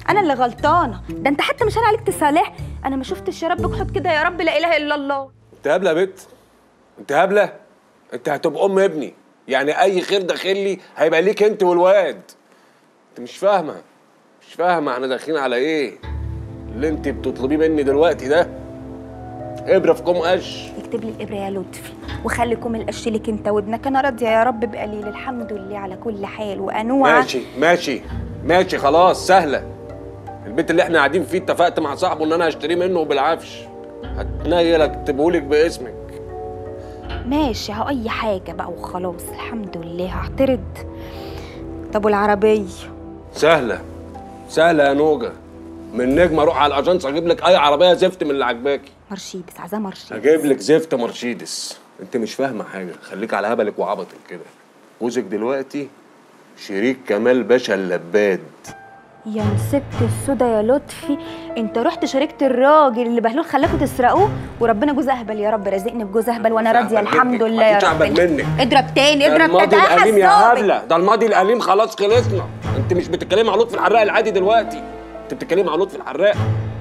انا اللي غلطانه ده انت حتى مش انا عليك تصالح انا ما شفتش يا رب اجحد كده يا رب لا اله الا الله انت هبله يا بت انت هبله انت هتبقى ام ابني يعني اي خير داخل لي هيبقى ليك انت والواد انت مش فاهمه مش فاهمه احنا داخلين على ايه اللي انت بتطلبيه مني دلوقتي ده ابره في كوم قش اكتب لي الابره يا لطفي وخلي كوم القش لك انت وابنك انا راضيه يا رب بقليل الحمد لله على كل حال وانواع ماشي ماشي ماشي خلاص سهله البيت اللي احنا قاعدين فيه اتفقت مع صاحبه ان انا هشتريه منه بالعفش هتنيل اكتبهولك باسمك ماشي اهو اي حاجه بقى وخلاص الحمد لله هعترض طب والعربيه سهله سهله يا نوجه من نجم اروح على الاجانس اجيب لك اي عربيه زفت من اللي عاجباكي مرشيدس عايزاه مرشيدس هجيب لك زفت مرشيدس انت مش فاهمه حاجه خليك على هبلك وعبطك كده جوزك دلوقتي شريك كمال باشا اللباد يا مسبت السودا يا لطفي انت رحت شاركت الراجل اللي بهلول خلاكوا تسرقوه وربنا جوز اهبل يا رب رازقني بجوز اهبل وانا راضيه أهبل الحمد منك، لله يا مفيش رب أهبل منك. اضرب تاني ده اضرب الماضي تتاخد القديم يا صابت. هبله ده الماضي القديم خلاص خلصنا انت مش بتتكلمي على لطفي الحراق العادي دلوقتي انت بتتكلمي على لطفي الحراق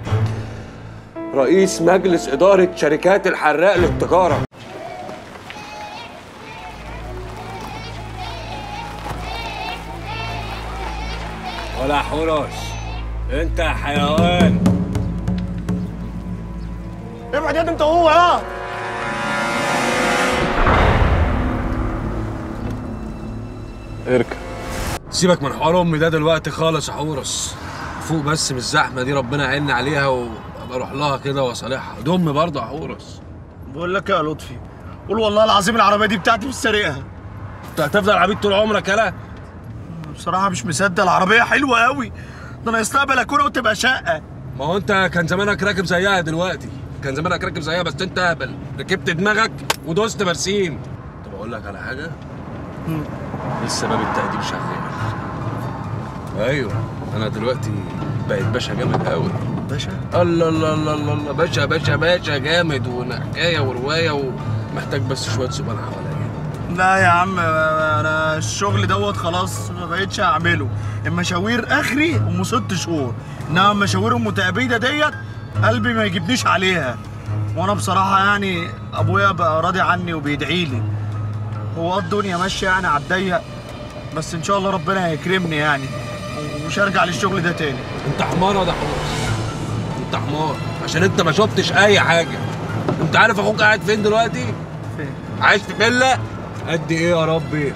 رئيس مجلس اداره شركات الحراق للتجاره ولا حرش انت يا حيوان ابعد يا انت وهو يا اركب سيبك من حوار امي ده دلوقتي خالص يا حورس فوق بس من الزحمه دي ربنا يعيننا عليها وابقى اروح لها كده واصالحها دي امي برضه يا حورس بقول لك يا لطفي قول والله العظيم العربيه دي بتاعتي مش سارقها انت هتفضل عبيد طول عمرك يالا بصراحه مش مصدق العربيه حلوه قوي ده انا استقبل اكون وتبقى شقه ما هو انت كان زمانك راكب زيها دلوقتي كان زمانك راكب زيها بس انت هبل ركبت دماغك ودوست برسيم طب اقول لك على حاجه لسه باب التقديم شغال ايوه انا دلوقتي بقيت باشا جامد قوي باشا الله الله الله الله الله باشا باشا باشا جامد وحكايه وروايه ومحتاج بس شويه سبان حواليا لا يا عم انا الشغل دوت خلاص ما بقتش اعمله المشاوير اخري ام ست شهور انما المشاوير ام تأبيده ديت قلبي ما يجيبنيش عليها وانا بصراحه يعني ابويا بقى راضي عني وبيدعي لي هو آه الدنيا ماشيه يعني على الضيق بس ان شاء الله ربنا هيكرمني يعني ومش هرجع للشغل ده تاني انت حمار يا حورس انت حمار عشان انت ما شفتش اي حاجه انت عارف اخوك قاعد فين دلوقتي فين عايش في فيلا قد ايه يا ربي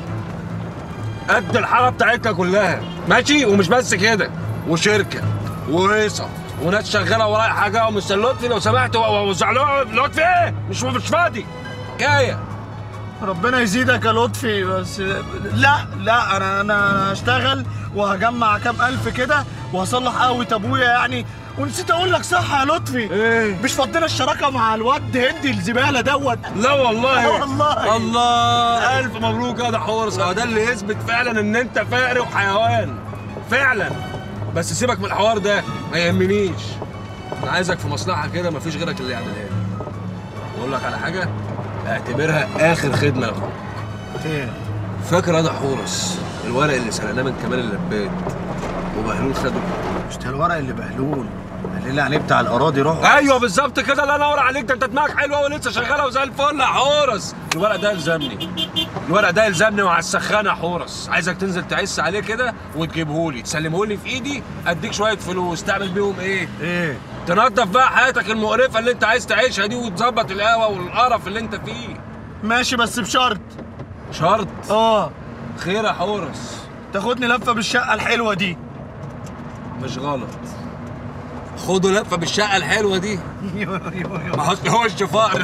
قد الحاره بتاعتنا كلها ماشي ومش بس كده وشركه وهيصه وناس شغاله ورايا حاجه ومستر لطفي لو سمحت وزع له لطفي ايه مش مش فاضي حكايه ربنا يزيدك يا لطفي بس لا لا انا انا هشتغل وهجمع كام الف كده وهصلح قهوه ابويا يعني ونسيت اقول لك صح يا لطفي ايه مش فضينا الشراكه مع الواد هندي الزباله دوت لا والله آه والله الله الف مبروك يا ده حورس هو ده اللي يثبت فعلا ان انت فقري وحيوان فعلا بس سيبك من الحوار ده ما يهمنيش انا عايزك في مصلحه كده مفيش غيرك اللي يعملها لي واقول لك على حاجه اعتبرها اخر خدمه لاخوك ايه فاكر يا ده حورس الورق اللي سرقناه من كمال اللباد وبهلول خده مش ده الورق اللي بهلول قال لي عليه بتاع الاراضي روح ايوه بالظبط كده الله ينور عليك ده انت دماغك حلوه ولسه شغاله وزي الفل يا حورس الورق ده يلزمني الورق ده يلزمني وعلى السخانه يا حورس عايزك تنزل تعس عليه كده وتجيبهولي تسلمهولي في ايدي اديك شويه فلوس تعمل بيهم ايه ايه تنظف بقى حياتك المقرفه اللي انت عايز تعيشها دي وتظبط القهوه والقرف اللي انت فيه ماشي بس بشرط شرط اه خير يا حورس تاخدني لفه بالشقه الحلوه دي مش غلط خدوا لفه بالشقه الحلوه دي ما هو هو الشفاء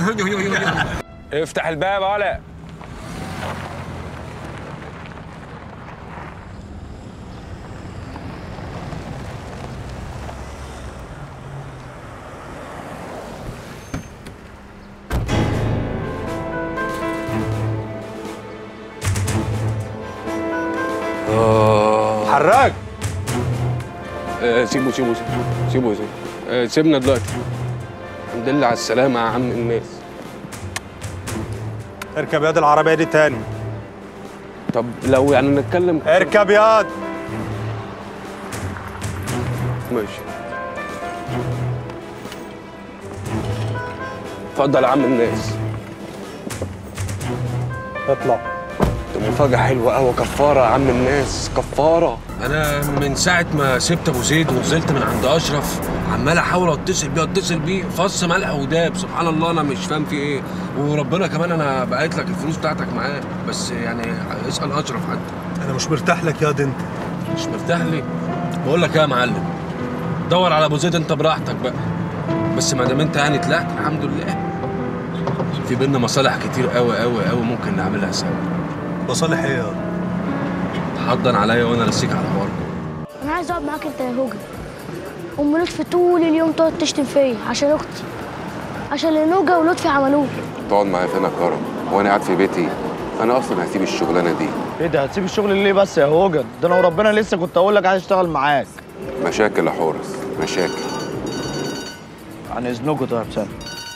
افتح الباب ولا حراج آه، سيبه سيبه سيبه سيبه سيبه آه، سيبنا دلوقتي الحمد لله على السلامة يا عم الناس اركب ياد العربيه دي تاني طب لو يعني نتكلم اركب ياد ماشي اتفضل يا عم الناس اطلع دي مفاجأة حلوة قوي كفارة يا عم الناس كفارة أنا من ساعة ما سبت أبو زيد ونزلت من عند أشرف عمال أحاول أتصل بيه أتصل بيه فص ملح وداب سبحان الله أنا مش فاهم في إيه وربنا كمان أنا بقيت لك الفلوس بتاعتك معاه بس يعني اسأل أشرف حتى انا مش مرتاح لك يا دي انت مش مرتاح لي بقول لك إيه يا معلم دور على أبو زيد أنت براحتك بقى بس ما دام أنت يعني طلعت الحمد لله في بينا مصالح كتير قوي قوي قوي ممكن نعملها سوا مصالح ايه يا حضن عليا وانا رسيك على حوار انا عايز اقعد معاك انت يا هوجن ام لطفي طول اليوم تقعد تشتم فيا عشان اختي عشان اللي نوجا ولطفي عملوه تقعد معايا فين يا كرم هو انا قاعد في بيتي انا اصلا هسيب الشغلانه دي ايه ده هتسيب الشغل ليه بس يا هوجن ده انا وربنا لسه كنت اقول لك عايز اشتغل معاك مشاكل يا حورس مشاكل عن اذنكم طيب سنة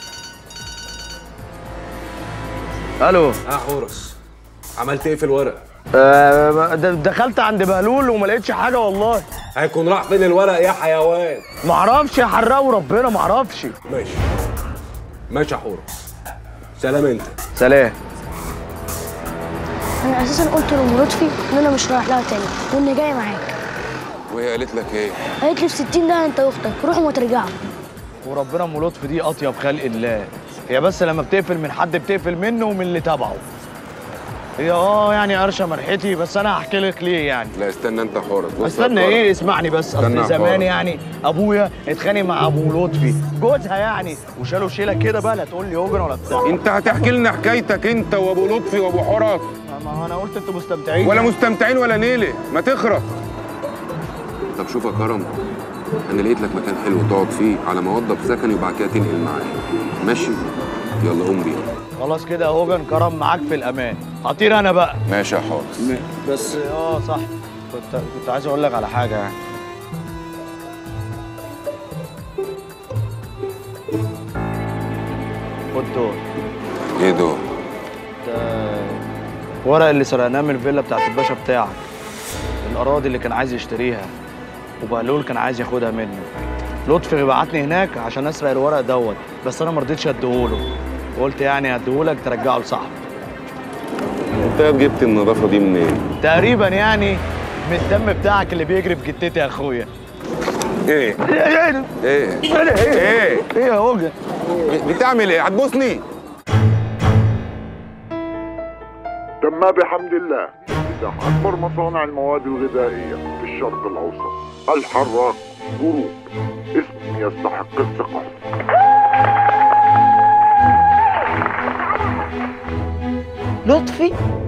الو اه حورس عملت ايه في الورق؟ آه د- دخلت عند بهلول وما لقيتش حاجه والله هيكون راح فين الورق يا حيوان؟ معرفش يا حراق وربنا معرفش ماشي ماشي يا حورس سلام انت سلام انا اساسا قلت لام لطفي ان انا مش رايح لها تاني واني جاي معاك وهي قالت لك ايه قالت لي في 60 ده انت واختك روحوا ما ترجعوا وربنا ام لطفي دي اطيب خلق الله هي بس لما بتقفل من حد بتقفل منه ومن اللي تبعه هي اه يعني قرشه مرحتي بس انا هحكي لك ليه يعني لا استنى انت يا حورس بص يا استنى كرم. ايه اسمعني بس استنى اصل يا زمان حورس. يعني ابويا اتخانق مع ابو لطفي جوزها يعني وشالوا شيله كده بقى لا تقول لي هوجن ولا بتاع انت هتحكي لنا حكايتك انت وابو لطفي وابو حورس ما هو انا قلت انتوا مستمتعين ولا مستمتعين ولا نيله ما تخرب طب شوف يا كرم انا لقيت لك مكان حلو تقعد فيه على ما اوضب سكن وبعد كده تنقل معايا ماشي يلا قوم بينا خلاص كده يا هوجن كرم معاك في الامان هطير انا بقى ماشي يا حورس بس اه صح كنت كنت عايز اقول لك على حاجه يعني خد دول ايه دول ده ورق اللي سرقناه من الفيلا بتاعت الباشا بتاعك الاراضي اللي كان عايز يشتريها وبهلول كان عايز ياخدها منه لطفي بعتني هناك عشان اسرق الورق دوت بس انا ما رضيتش اديهوله قلت يعني هديهولك ترجعه لصاحبه انت جبت النظافه دي منين تقريبا يعني من الدم بتاعك اللي بيجري في جتتي يا اخويا ايه ايه ايه ايه ايه يا هوجن بتعمل ايه هتبوسني تم بحمد الله افتتاح أكبر مصانع المواد الغذائية في الشرق الأوسط الحراق جروب اسم يستحق الثقة لطفي